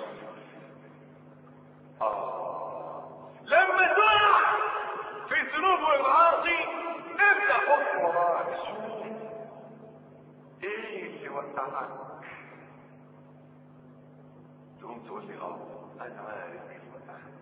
اه لما تقع في الذنوب والمعاصي ابدا حط وراك شوف ايه اللي وقعك تقوم تقول لي اه انا عارف ايه اللي وقعك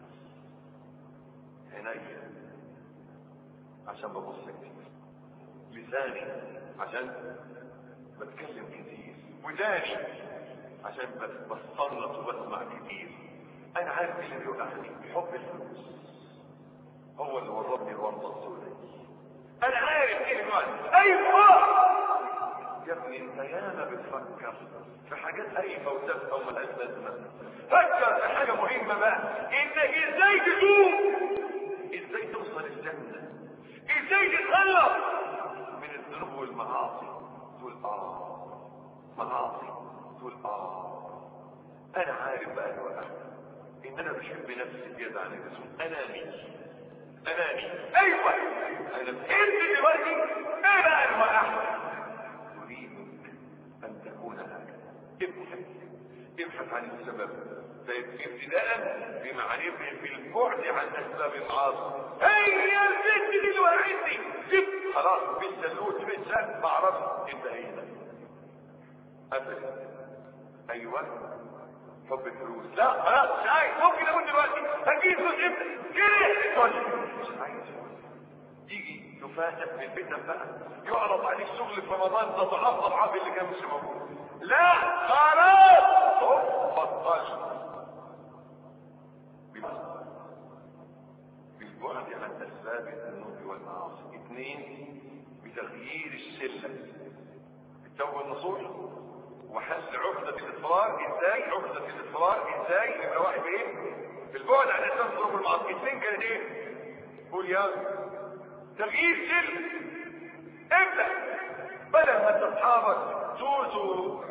عينيا عشان ببص كتير لساني عشان بتكلم كتير وداني عشان بستنط وبسمع كتير انا عارف ايه اللي بيوقعني حب الفلوس هو اللي ورطني الورطه السوداء انا عارف ايه اللي بيوقعني ايوه يا ابني انت ياما بتفكر في حاجات هايفه وتافهه وملهاش لازمه فكر في حاجه مهمه بقى انك ازاي تتوب ازاي توصل الجنه ازاي تتخلص من الذنوب والمعاصي تقول اه معاصي تقول اه انا عارف بقى انا وقعت ان انا بحب نفسي زياده عن اللزوم اناني اناني ايوه انا انت دلوقتي ايه بقى اللي وقعت تريد ان تكون هكذا ابحث ابحث عن السبب ابتداء بمعرفه بالبعد عن اسباب المعاصي هي البنت دي اللي وقعتني جبت خلاص بالسلوت بالسلوت ما اعرفش انت هي ده ابدا ايوه حب الفلوس لا خلاص مش عايز ممكن اقول دلوقتي هجيب فلوس امتى كده مش عايز تيجي تفاجئ من الفتن بقى يعرض عليك شغل في رمضان تضعاف اضعاف اللي كان مش موجود لا خلاص بطل بالبعد عن اسباب الذنوب والمعاصي اثنين بتغيير السلة التوبة النصوح وحل عقدة الإصرار ازاي عقدة الإصرار ازاي يبقى واحد ايه بالبعد عن اساس ظروف المعاصي اثنين كانت ايه قول يا تغيير سلة ابدأ بدل ما انت اصحابك سوسو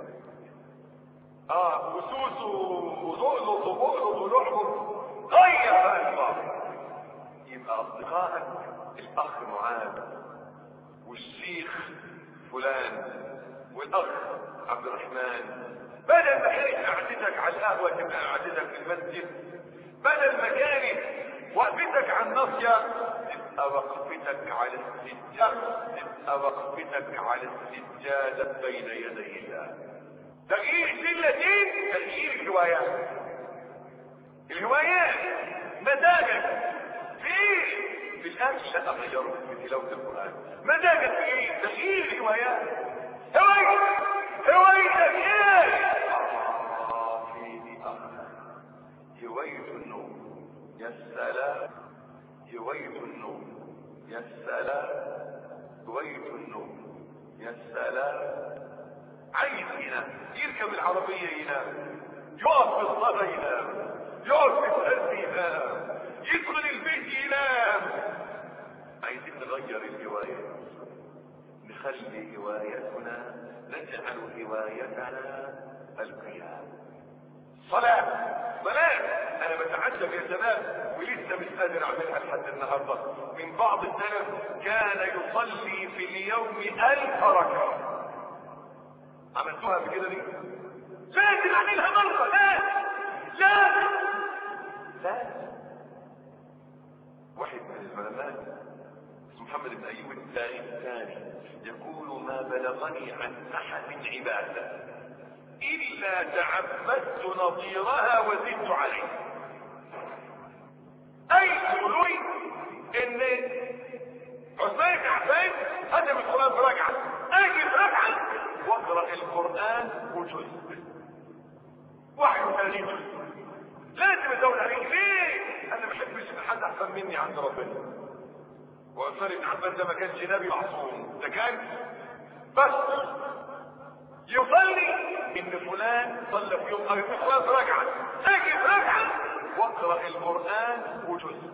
اه وسوسو وزقلط وبقلط ولعبط غير بقى البعض يبقى اصدقائك الاخ معاذ والشيخ فلان والاخ عبد الرحمن بدل ما كانت قعدتك على القهوه تبقى قعدتك في المسجد بدل ما كانت وقفتك على الناصيه تبقى وقفتك على السجاده تبقى وقفتك على السجاده بين يدي الله تغيير سلتين تغيير الهوايات الهوايات مزاجك في ايه في الاكل لا اغيره في تلاوه القران مزاجك في ايه تغيير الهوايات هوايتك هوايتك ايه آه، في أخ. هواية النوم يا سلام هواية النوم يا سلام هواية النوم يا سلام عايز ينام يركب العربية ينام يقف في الصلاة ينام يقف في الأرض ينام يدخل البيت ينام عايزين نغير الهواية نخلي هوايتنا نجعل هوايتنا القيام صلاة صلاة انا بتعجب يا شباب ولسه مش قادر اعملها لحد النهارده من بعض السلف كان يصلي في اليوم الف ركعه عملتوها قبل كده دي لازم اعملها مره لا لا لا واحد من العلماء اسمه محمد بن ايوب الثاني الثاني يقول ما بلغني عن احد عباده الا تعبدت نظيرها وزدت عليه اي تقولوا ان عثمان بن عفان ختم القران في ركعه اجي في ركعه واقرا القران وجزء 31 جزء لازم ازود عليه ليه؟ انا ما بحبش ان حد احسن مني عند ربنا وعثمان بن عفان ده ما كانش نبي معصوم ده كان بس يصلي ان فلان صلى في يوم او في فلان في ركعه اجي في ركعه واقرا القران وجزء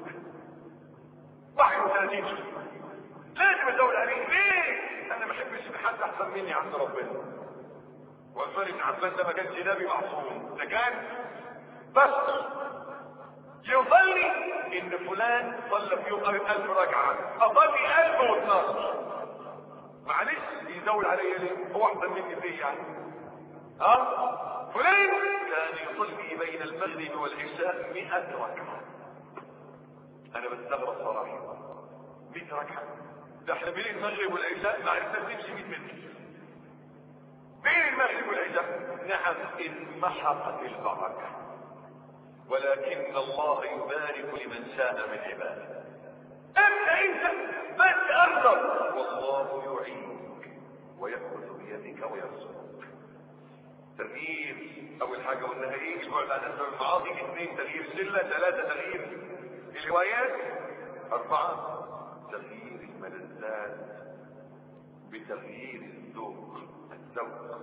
31 جزء لازم ازود عليه ليه؟ انا ما بحبش ان حد احسن مني عند ربنا وعثمان بن عفان ده ما كانش نبي معصوم ده كان بس يصلي ان فلان صلى في يوم ألف ركعة اصلي ألف واثناشر معلش يزود علي ليه هو احسن مني فيه يعني ها فلان كان يصلي بين المغرب والعشاء مئة ركعة انا بستغرب صراحة مئة ركعة ده احنا بين المغرب والعشاء ما عرفناش نمشي 100 متر بين المغرب والعشاء نعم انمحقت البركه ولكن الله يبارك لمن شاء من عباده انت انت بس ارضى والله يعينك ويأخذ بيدك ويرزقك تغيير اول حاجة قلنا ايه البعد عن اسباب المعاصي اثنين تغيير السلة ثلاثة تغيير الهوايات اربعة تغيير الملذات بتغيير الذوق الذوق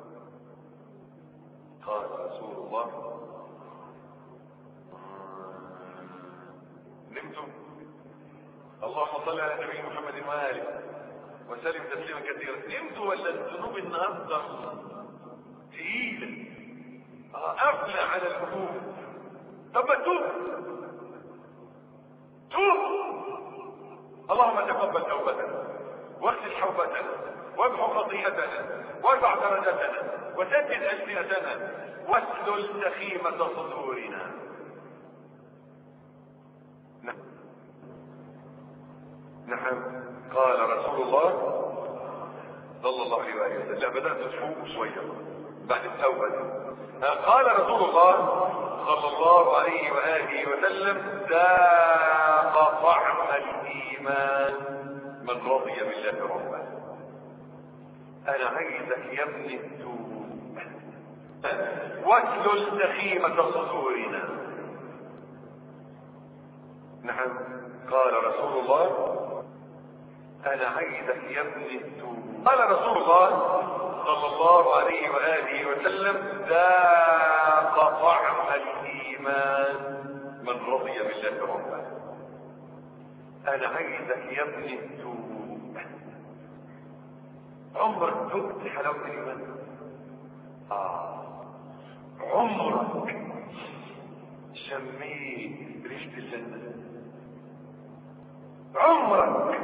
قال رسول الله نمتم اللهم صل على نبي محمد وآله وسلم تسليما كثيرا نمتوا ولا الذنوب النهارده تقيلة آه، قافلة على القلوب طب ما توب توب اللهم تقبل توبتنا واغسل حوبتنا وامحو خطيئتنا وارفع درجتنا وسدد ألسنتنا واسلل سخيمة صدورنا نعم نعم قال رسول الله صلى الله عليه وسلم لا بدأت تفوق شوية بعد التوبة قال رسول الله صلى الله عليه وآله وسلم ذاق طعم الإيمان من رضي بالله ربا أنا عايزك يا ابني التوب واسلل سخيمة صدورنا نعم قال رسول الله انا عايزك يا ابني تتوب قال رسول الله صلى الله عليه واله وسلم ذاق طعم الايمان من رضي بالله ربا انا عايزك يا ابني تتوب عمرك ذقت حلاوه الايمان اه عمرك شميت ريحه الجنه عمرك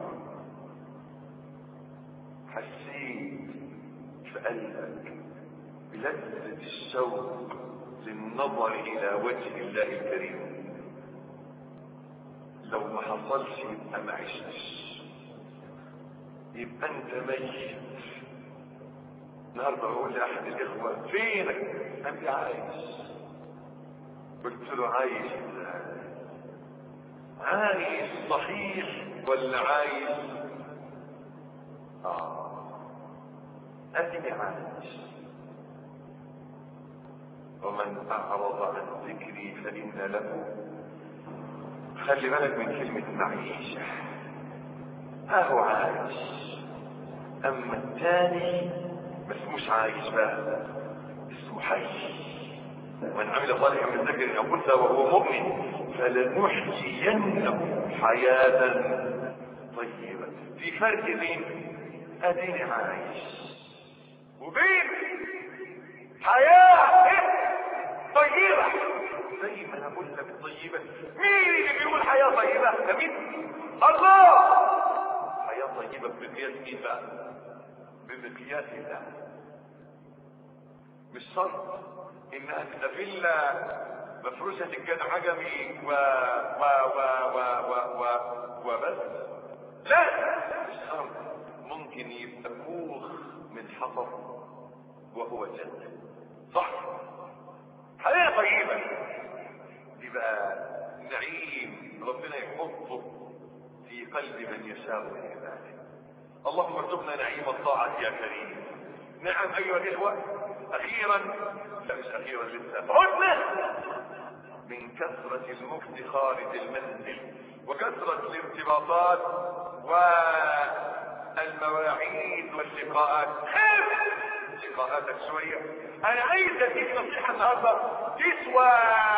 حسيت في قلبك بلذة الشوق للنظر إلى وجه الله الكريم لو ما حصلش يبقى ما عشتش يبقى انت ميت النهارده بقول لاحد الاخوه فينك؟ انت عايش قلت له عايش ازاي؟ عايش صحيح ولا عايش اه ادني عايش ومن اعرض عن ذكري فان له خلي بالك من كلمة معيشة اهو عايش اما الثاني ما اسموش عايش بقى اسمه حي من عمل صالحا من ذكر او انثى وهو مؤمن فلنحيينه حياة طيبة في فرق بين اديني عايش وبين حياة طيبة زي ما انا اقول لك طيبة مين اللي بيقول حياة طيبة ده مين الله حياة طيبة بمقياس مين بقى بمقياس الله مش شرط انها تبقى فيلا مفروشة الجد عجمي و و و و و و وبس لا مش شرط ممكن يبقى كوخ من حطب وهو جنة صح حياة طيبة دي بقى نعيم ربنا يحطه في قلب من يشاء من عباده اللهم ارزقنا نعيم الطاعة يا كريم نعم ايها الاخوة اخيرا لا مش اخيرا لسه عدنا من كثرة المكت خارج المنزل وكثرة الارتباطات والمواعيد واللقاءات خف لقاءاتك شوية انا عايز اديك نصيحة النهاردة تسوى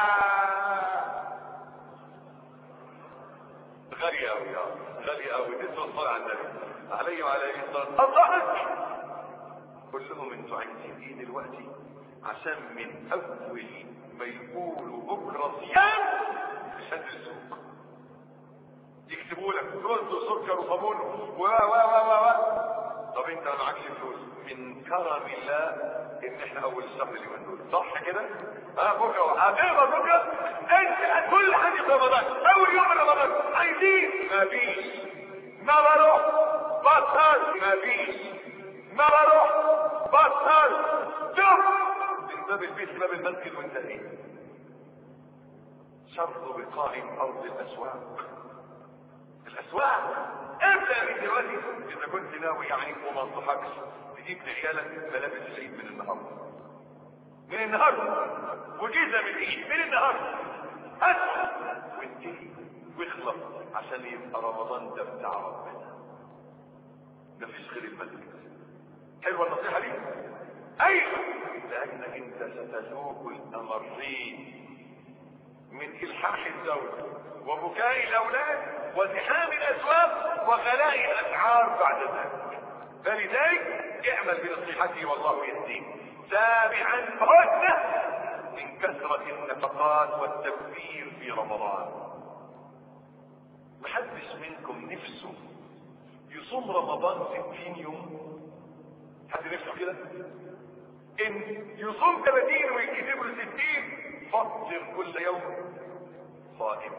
غالية اوي غالية اوي تسوى الصلاة على النبي عليه وعلى اله الصلاة الضحك قول لهم انتوا عايزين ايه دلوقتي عشان من اول ما يقولوا بكرة صيام مش هترسوك يكتبوا لك رز وسكر وصابون و و و و طب انت ما معكش فلوس من كرم الله ان احنا اول الشهر اليومين دول صح كده؟ ها بكره هتقبض بكره انت كل حاجه في رمضان اول يوم من رمضان عايزين ما فيش ما بروح بطل ما فيش ما بروح بطل شوف من باب البيت لباب المسجد وانتهينا شرط بقاع ارض الاسواق الاسواق ابدا من دلوقتي اذا كنت ناوي يعني وما انصحكش تجيب لعيالك ملابس العيد من النهارده من النهارده وجيزه من العيد من النهارده هات وانتهي واخلص عشان يبقى رمضان ده بتاع ربنا مفيش غير المسجد حلوه النصيحه دي ايوه لانك انت ستذوق الامرين من الحاح الزوج وبكاء الاولاد وزحام الاسواق وغلاء الاسعار بعد ذلك فلذلك اعمل بنصيحتي والله يهديك سابعا عدنا من كثرة النفقات والتبذير في رمضان محدش منكم نفسه يصوم رمضان ستين يوم حد نفسه كده ان يصوم 30 ويكتب له 60 فطر كل يوم صائم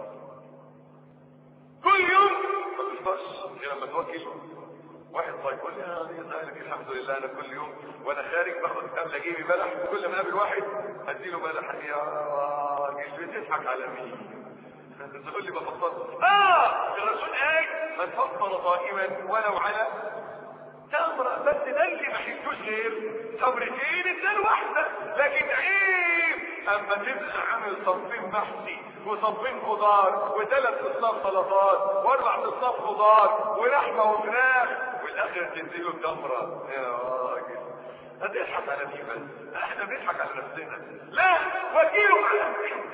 كل يوم ما تفطرش غير لما توكل واحد طيب يقول لي انا لك الحمد لله انا كل يوم وانا خارج باخد قبل جيبي بلح وكل ما اقابل واحد اديله بلح يا راجل بتضحك على مين؟ تقول لي بفطر اه الرسول قال من فطر صائما ولو على تمرة بس ده اللي ما حسوش غير تمرتين اداله واحدة لكن عيب اما تبقى عامل صنفين محشي وصنفين خضار وثلاث اصناف سلطات واربع اصناف خضار ولحمه وفراخ والاخر تنزله التمره يا راجل هتضحك على مين بس احنا بنضحك على نفسنا لا وكيله على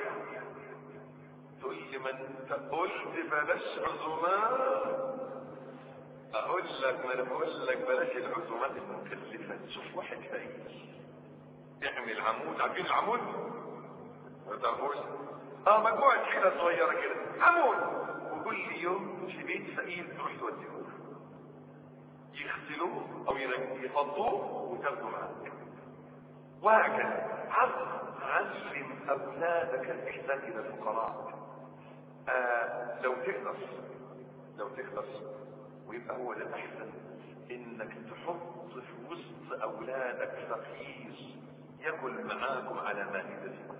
تقول لي ما انت قلت بلاش عزومات اقول لك ما انا بقول لك بلاش العزومات المكلفه تشوف واحد فايز يعمل عمود عارفين العمود ما تعرفوش اه مجموعه حيله صغيره كده عمود وكل يوم في بيت فقير تروح توديه يغسلوه او يفضوه وتاخده معاك وهكذا علم اولادك الاحسان الى الفقراء آه لو تخلص لو تخلص ويبقى هو ده الاحسن انك تحط في وسط اولادك فقير ياكل معاكم على مائدتكم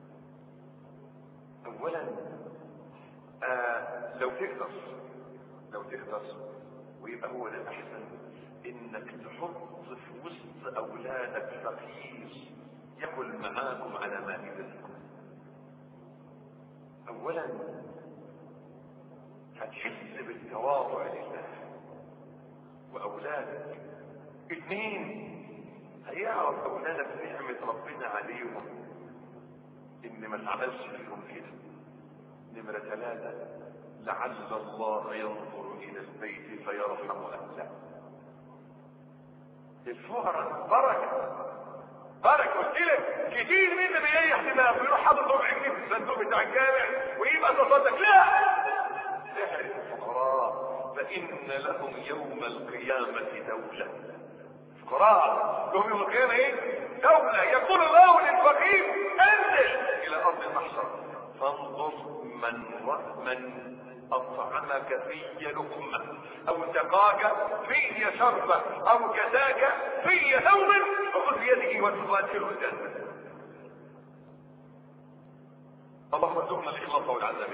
اولا آه لو تخلص لو تخلص ويبقى هو ده الاحسن انك تحط في وسط اولادك فقير ياكل معاكم على مائدتكم اولا هتحس بالتواضع لله واولادك اثنين هيعرف اولادك نعمة ربنا عليهم ان ما تعملش فيهم كده نمرة ثلاثة لعل الله ينظر الى البيت فيرحم اهله الفقراء بركة بركة قلت لك كتير منا بيريح دماغه ويروح حاطط ربع جنيه في الصندوق بتاع الجامع ويبقى تصدق لا احرص الفقراء فإن لهم يوم القيامة دولة فقراء لهم يوم القيامة ايه دولة يقول الله للفقير انزل الى ارض المحشر فانظر من من اطعمك في لقمة او سقاك في شربة او كساك في ثوب فخذ بيده وادخله الجنة اللهم ارزقنا الاخلاص والعزم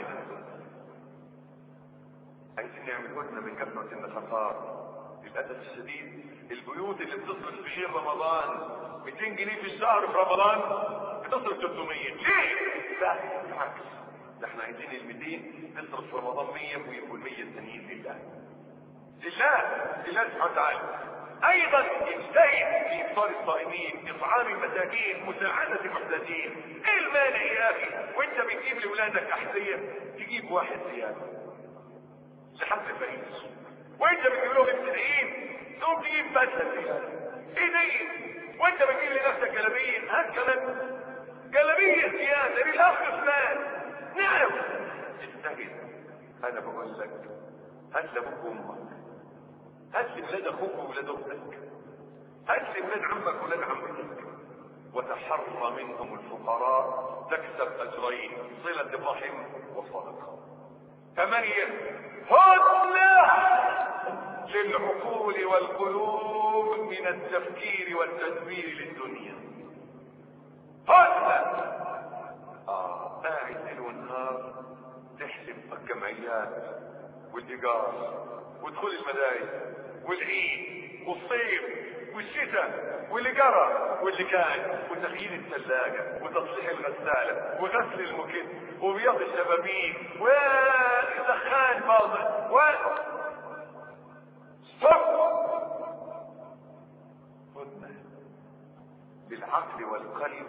عايزين نعمل هدنه من كثره النفقات للاسف الشديد البيوت اللي بتصرف في غير رمضان 200 جنيه في الشهر في رمضان بتصرف 300 ليه؟ لا بالعكس ده احنا عايزين ال 200 نصرف في رمضان 100 ويبقوا ال 100 التانيين لله لله لله سبحانه وتعالى ايضا اجتهد في افطار الصائمين اطعام المساكين مساعدة المحتاجين ايه المانع يا اخي وانت بتجيب لاولادك احذية تجيب واحد زيادة لحد الفقير وانت بتجيب لهم ابتدائيين تقوم تجيب بدله زياده ايه دي وانت بتجيب لنفسك جلابيه هات كمان جلابيه زياده للاخ فلان نعم اجتهد انا بقول لك هات لابوك وامك هات لولاد اخوك وولاد اختك هات لولاد عمك وولاد عمتك وتحرى منهم الفقراء تكسب اجرين صله الرحم وصدقه ثمانيه هدنة للعقول والقلوب من التفكير والتدبير للدنيا هدنة اه قاعد ليل ونهار تحسب الجمعيات والايجار ودخول المدارس والعيد والصيف والشتاء واللي جرى واللي كان وتغيير الثلاجة وتصليح الغسالة وغسل المكت وبياض الشبابيك والسخان باظ و صف هدنة بالعقل والقلب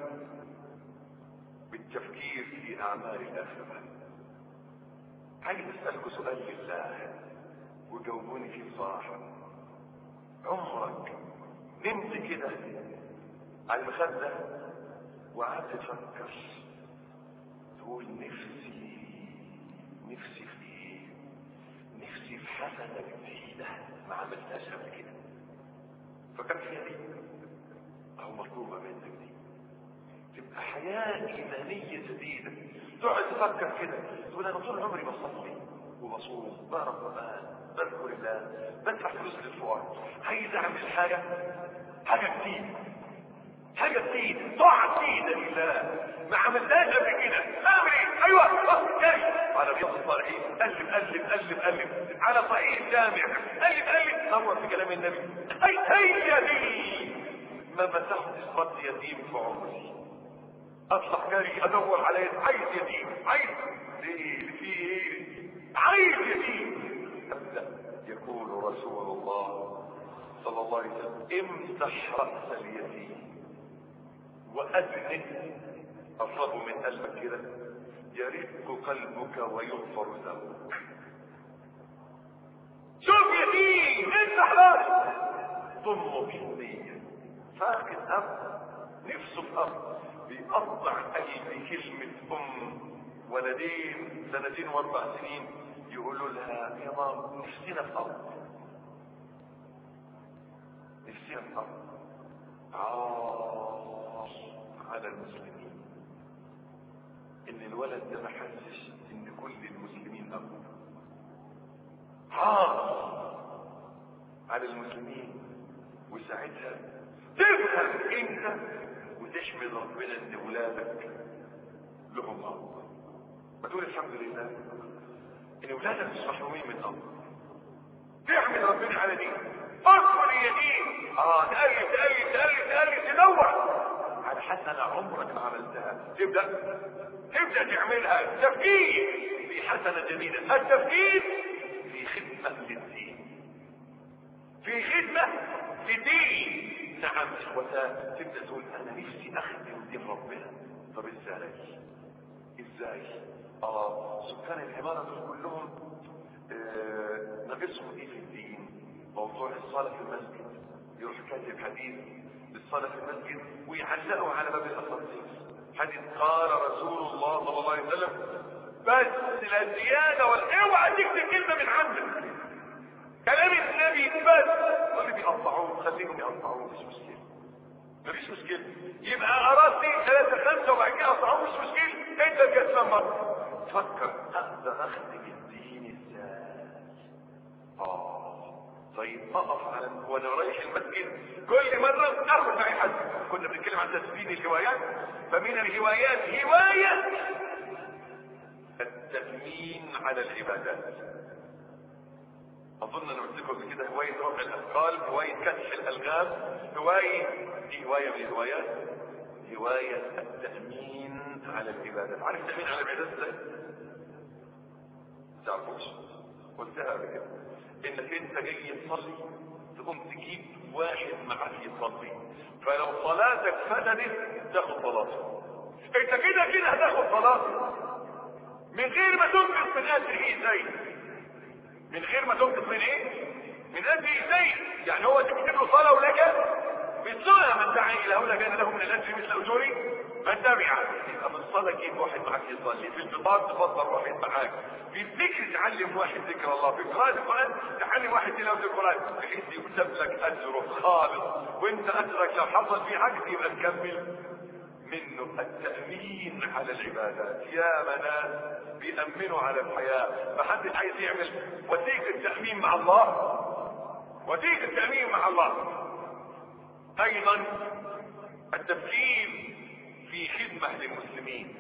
بالتفكير في أعمال الآخرة عايز أسألكم سؤال لله وجاوبوني فيه بصراحة عمرك نمت كده على المخدة وقعدت تفكر تقول نفسي نفسي في ايه نفسي في حسنة جديدة ما عملتهاش قبل كده فكرت فيها دي او مطلوبة منك دي تبقى حياة إيمانية جديدة تقعد تفكر كده تقول أنا طول عمري بصلي وبصوم بقرا قرآن بذكر الله بدفع فلوس للفقراء عايز أعمل حاجة حاجة جديدة حاجة جديدة طاعة جديدة لله ما عملناش قبل كده اعمل ايه ايوه اه جاي على رياض الصالحين قلب قلب قلب قلب على صحيح الجامع قلب قلب دور في كلام النبي هي هي دي ما مسحت صد يتيم في عمري اطلع جري ادور على يد عايز يتيم عايز ليه في ايه عايز يتيم ابدا يقول رسول الله صلى الله عليه وسلم امسح راس اليتيم وادنه اصابه من قلبك كده يرق قلبك ويغفر ذنبك شوف يتيم امسح راسه ضمه بهديه فاقد اب نفسه في اب بيقطع قلبي كلمة أم ولدين سنتين واربع سنين يقولوا لها يا ماما نفسنا في أب نفسنا في أب عار على المسلمين إن الولد ده ما حسش إن كل المسلمين أب عار على المسلمين وساعتها تفهم انت وتحمد ربنا ان ولادك لهم اب بتقول الحمد لله ان ولادك مش محرومين من اب تحمد ربنا على دي اكبر يدين اه تقلب تقلب تقلب تقلب تدور على حسنة عمرك ما عملتها تبدأ تبدأ تعملها التفكير في حسنة جميلة التفكير في خدمة للدين في خدمة للدين نعم اخوتا تبدا تقول انا نفسي اخدم دين ربنا طب ازاي ازاي اه سكان العماره دول كلهم آه ناقصهم ايه في الدين موضوع الصلاه في المسجد يروح كاتب حديث للصلاه في المسجد ويعلقوا على باب الاسانسير حديث قال رسول الله صلى الله عليه وسلم بس لا زياده ولا اوعى تكتب كلمه من عندك كلام النبي بس واللي بيقطعوه خليهم يقطعوه مش مشكلة مفيش مشكلة يبقى أراد ثلاثة خمسة وبعد كده قطعوه مش مشكلة انت الكسبان مرة فكر اقدر اخدم الدين ازاي اه طيب اقف على وانا رايح المسجد كل مرة ارفع اي حد كنا بنتكلم عن تسبيل الهوايات فمن الهوايات هواية التأمين على العبادات اظن انا قلت لكم قبل كده هوايه رفع الاثقال هوايه كشف الالغام هوايه دي هوايه من الهوايات هوايه التامين على العبادات عارف التامين على العبادات ازاي؟ ما تعرفوش قلتها قبل كده انك انت جاي تصلي تقوم تجيب واحد معاك يصلي فلو صلاتك فسدت تاخد صلاته انت كده كده هتاخد صلاته من غير ما تنقص من اجره زي من غير ما تنقص من ايه من اجل زي يعني هو تكتب له صلاه ولك مثلها من دعا الى هنا كان له من الاجر مثل اجوري من تبع يبقى في الصلاه جيب واحد معاك يصلي في الفطار تفضل واحد معاك في الذكر تعلم واحد ذكر الله في قراءه القران تعلم واحد تلاوه القران بحيث يكتب لك اجره خالص وانت اجرك لو حصل في عجز يبقى تكمل منه التأمين على العبادات يا مناس بيأمنوا على الحياة محدش عايز يعمل وثيقة التأمين مع الله وثيقة التأمين مع الله أيضا التفكير في خدمة للمسلمين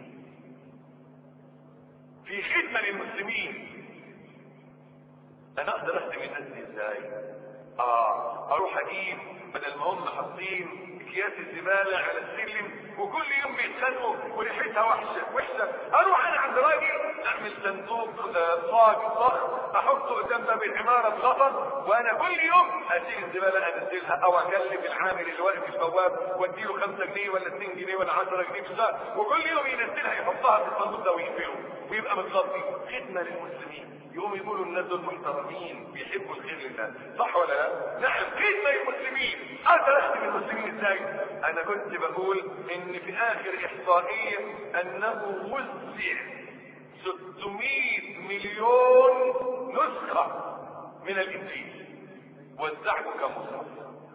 في خدمة للمسلمين أنا أقدر أخدم الناس إزاي؟ آه أروح أجيب بدل ما هم حاطين اكياس الزبالة على السلم وكل يوم بيتخانقوا وريحتها وحشة وحشة اروح انا عند راجل اعمل صندوق صاج ضخم احطه قدام باب العمارة بغطا وانا كل يوم اشيل الزبالة انزلها او اكلم العامل اللي واقف في البواب واديله 5 جنيه ولا 2 جنيه ولا 10 جنيه في الشهر وكل يوم ينزلها يحطها في الصندوق ده ويقفله ويبقى متغطي خدمة للمسلمين يقوم يقولوا الناس دول محترمين بيحبوا الخير لله صح ولا لا نعم خدمة للمسلمين اقدر اخدم المسلمين ازاي انا كنت بقول ان في اخر احصائية انه وزع 600 مليون نسخة من الانجيل وزعته كم مصحف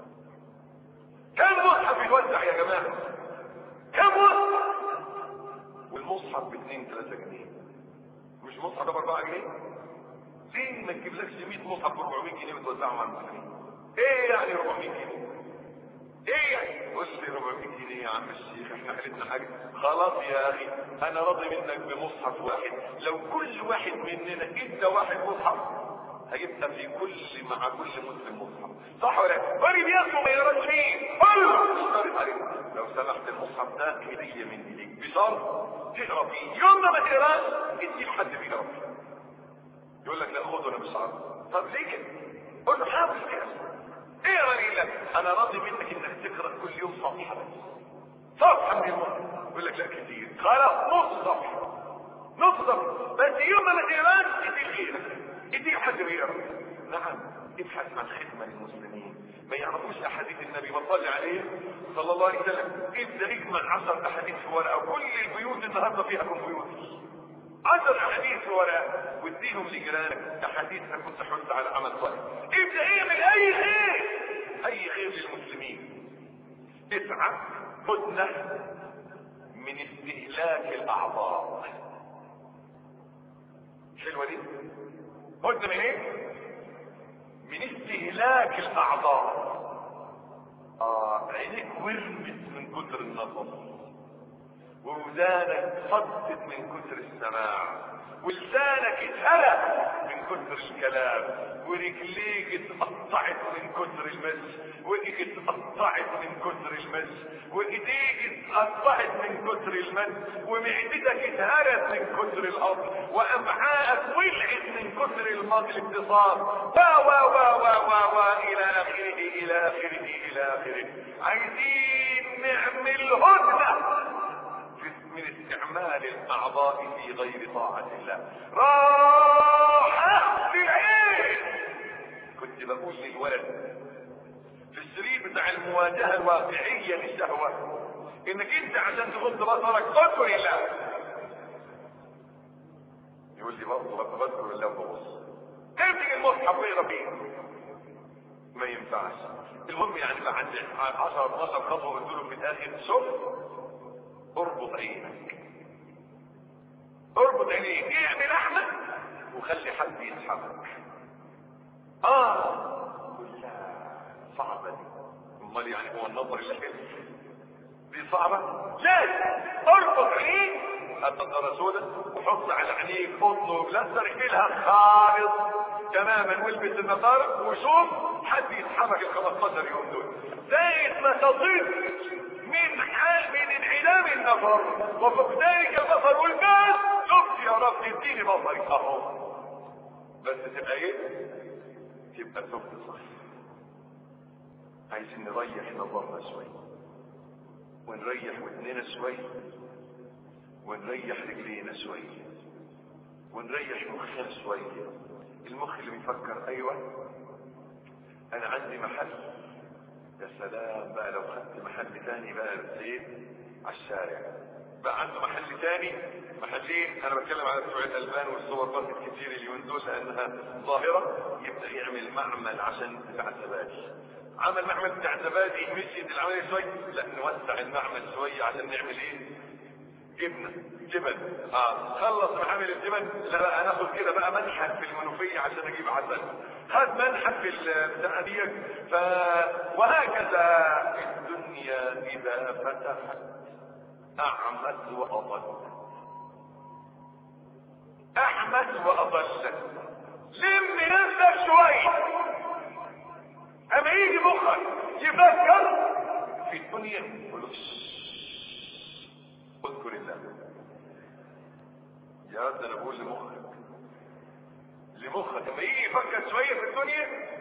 كم مصحف يتوزع يا جماعة كم مصحف والمصحف ب 2 3 جنيه مش مصحف ده ب 4 جنيه ليه ما تجيبلكش 100 مصحف ب 400 جنيه وتوزعهم على المسلمين ايه يعني 400 جنيه ايه يعني قول لي 400 جنيه يا عم الشيخ احنا حالتنا حاجه خلاص يا اخي انا راضي منك بمصحف واحد لو كل واحد مننا ادى واحد مصحف هيبقى في كل مع كل مسلم مصحف صح ولا لا؟ فريد يصوم ما يراش فيه كله اشترط عليه لو سمحت المصحف ده هديه مني ليك بشرط تقرا فيه يوم ما تقراش اديه لحد بيقرا فيه يقول لك لا خده انا مش عارف طب ليه كده؟ قول له حافظ كده اقرا لي لك انا راضي منك انك تقرا كل يوم صفحه بس صفحه من المصحف يقول لك لا كتير خلاص نص صفحه نص صفحه بس يوم ما تقراش اديه لغيرك اديه لحد بيقرا نعم ابحث عن خدمه للمسلمين ما يعرفوش احاديث النبي وصلي عليه صلى الله عليه وسلم ابدا اجمع عشر احاديث في ورقه وكل البيوت النهارده فيها كمبيوتر عشر احاديث في ورقه واديهم لجيرانك احاديث كنت حث على عمل صالح ابدا اعمل اي خير اي خير للمسلمين تسعه هدنه من استهلاك الاعضاء حلوه دي هدنه من ايه من استهلاك الاعضاء اه عينيك ورمت من كتر النظر وودانك صدت من كتر السماع ولسانك اتهلك من كتر الكلام ورجليك اتقطعت من كتر المس وايديك اتقطعت من كتر المس وايديك اتقطعت من كتر المس ومعدتك اتهرت من كتر الارض وامعائك ولعت من كتر الماضي الاتصال و و و و و و الى اخره الى اخره الى اخره عايزين نعمل هدنه من استعمال الاعضاء في غير طاعة الله راحة للعين كنت بقول للولد في السرير بتاع المواجهة الواقعية للشهوة انك انت عشان تغض بصرك اذكر الله يقول لي برضه بذكر الله وببص امسك المصحف واقرا فيه ما ينفعش المهم يعني بعد 10 12 خطوه قلت له في الاخر شوف اربط عينك اربط عينيك اعمل احمد وخلي حد يسحبك اه لا صعبة دي امال يعني هو النظر اللي حلو دي صعبة لا اربط عينيك النظارة سودة وحط على عينيك قطن وبلاستر اقفلها خالص تماما والبس النظارة وشوف حد يسحبك ال 15 يوم دول زي ما تضيف من حال من انعدام النظر وفقدانك البصر والبال شفت يا رب اديني بصرك اهو بس تبقى ايه تبقى ثبت صح عايزين نريح نظرنا شوية ونريح ودننا شوية ونريح رجلينا شوية ونريح مخنا شوية المخ اللي بيفكر ايوه انا عندي محل يا سلام بقى لو خدت محل تاني بقى زيت على الشارع بقى عنده محل تاني محلين انا بتكلم على بتوع الالبان والسوبر ماركت كتير اليومين دول لانها ظاهره يبدا يعمل معمل عشان بتاع الزبادي عمل معمل بتاع الزبادي مشيت العمليه شوي لا نوسع المعمل شويه عشان نعمل ايه جبنه جبن اه خلص محامل الجبن لا بقى ناخد كده بقى منحت في المنوفيه عشان اجيب عسل خد منحت في البتاع ديت ف وهكذا الدنيا اذا فتحت اعمت واضلت احمد واضلت لم نفسك شويه اما يجي مخك يفكر في الدنيا قول اذكر الله يا رب انا بقول لمخك لمخك لما يجي يفكر شويه في الدنيا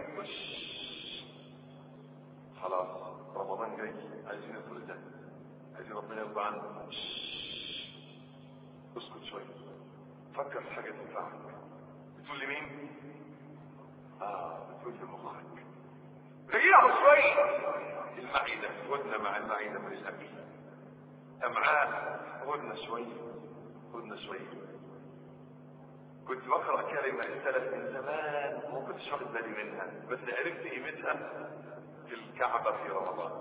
خلاص رمضان جاي عايزين ندخل الجنه عايزين ربنا يرضى عنا اسكت شويه فكر في حاجه تنفعك بتقول لمين؟ اه بتقول لمخك رجعه شويه المعده ودنا مع المعده من الاكل امعاء هدنا شويه هدنا شويه كنت بقرا كلمه السلف من زمان وما كنتش واخد بالي منها بس عرفت قيمتها في الكعبه في رمضان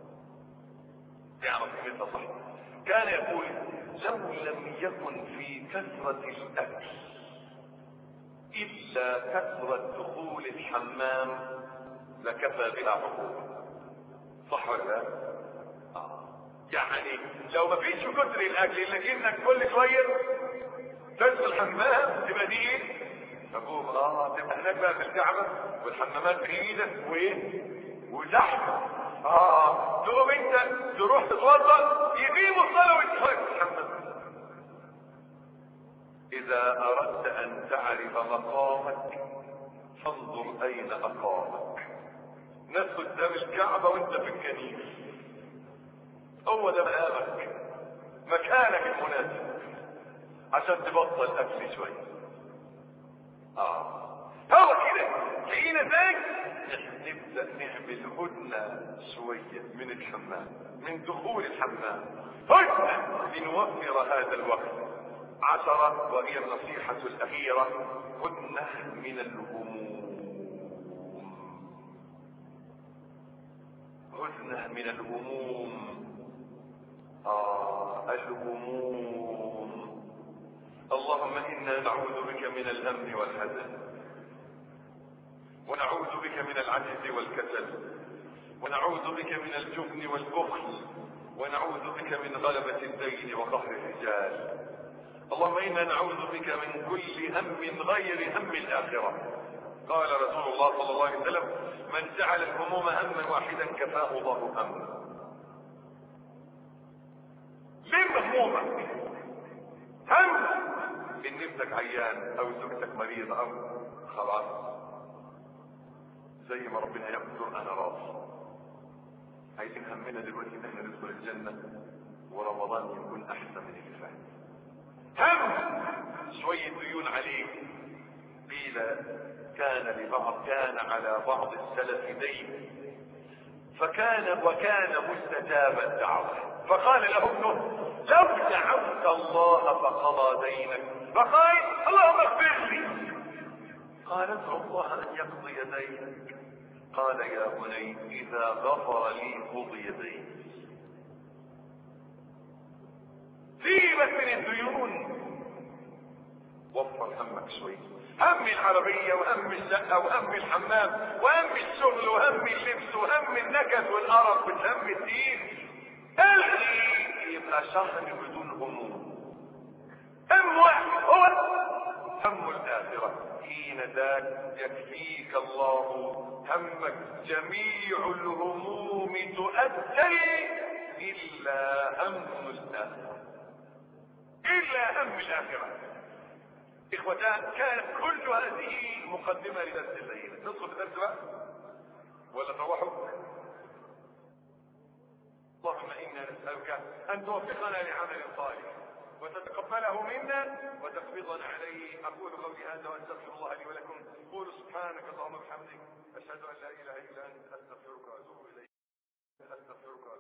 يعرف قيمتها صح كان يقول لو لم يكن في كثره الاكل الا كثره دخول الحمام لكفى بها حقوق صح ولا لا؟ آه. يعني لو ما فيش كتر الاكل الا انك كل شويه تدخل الحمام تبقى دي ايه؟ مفهوم اه تبقى هناك بقى في الكعبه والحمامات بعيده وايه؟ وزحمه اه تقوم انت تروح تتوضا يقيم الصلاه وانت محمد اذا اردت ان تعرف مقامك فانظر اين اقامك ناس قدام الكعبه وانت في الكنيس هو ده مقامك مكانك المناسب عشان تبطل اكل شويه اه هو كده تلاقينا ازاي نبدا نعمل هدنه شويه من الحمام من دخول الحمام هدنه لنوفر هذا الوقت عشرة وهي النصيحة الأخيرة هدنة من الهموم هدنة من الهموم آه الهموم اللهم إنا نعوذ بك من الهم والحزن ونعوذ بك من العجز والكسل ونعوذ بك من الجبن والبخل ونعوذ بك من غلبة الدين وقهر الرجال اللهم إنا نعوذ بك من كل هم غير هم الآخرة قال رسول الله صلى الله عليه وسلم من جعل الهموم هما واحدا كفاه الله هما ليه همومك هم ان ابنك عيان او زوجتك مريضة او خلاص زي ما ربنا يقدر انا راضي عايزين همنا دلوقتي ان احنا ندخل الجنة ورمضان يكون احسن من اللي فات هم شوية ديون عليك قيل كان لبعض كان على بعض السلف دين فكان وكان مستجاب الدعوة فقال له ابنه لو دعوت الله فقضى دينك فقال اللهم اغفر لي قال ادعو الله ان يقضي دينك قال يا بني اذا غفر لي قضي ديني سيبك من الديون وفر همك شوي هم العربية وهم الشقة وهم الحمام وهم الشغل وهم اللبس وهم النكد والقرف والهم الدين الغي يبقى شهر بدون هموم هم واحد هو هم الآخرة حين ذاك يكفيك الله همك جميع الهموم تؤدي إلا هم الآخرة إلا هم الآخرة إخوتان كانت كل هذه مقدمة لدرس الليلة ندخل في درس بقى ولا تروحوا اللهم إنا نسألك أن توفقنا لعمل صالح وتتقبله منا وتقبضنا عليه أقول قولي هذا وأستغفر الله لي ولكم قولوا سبحانك اللهم وبحمدك أشهد أن لا إله إلا أنت أستغفرك وأتوب إليك أستغفرك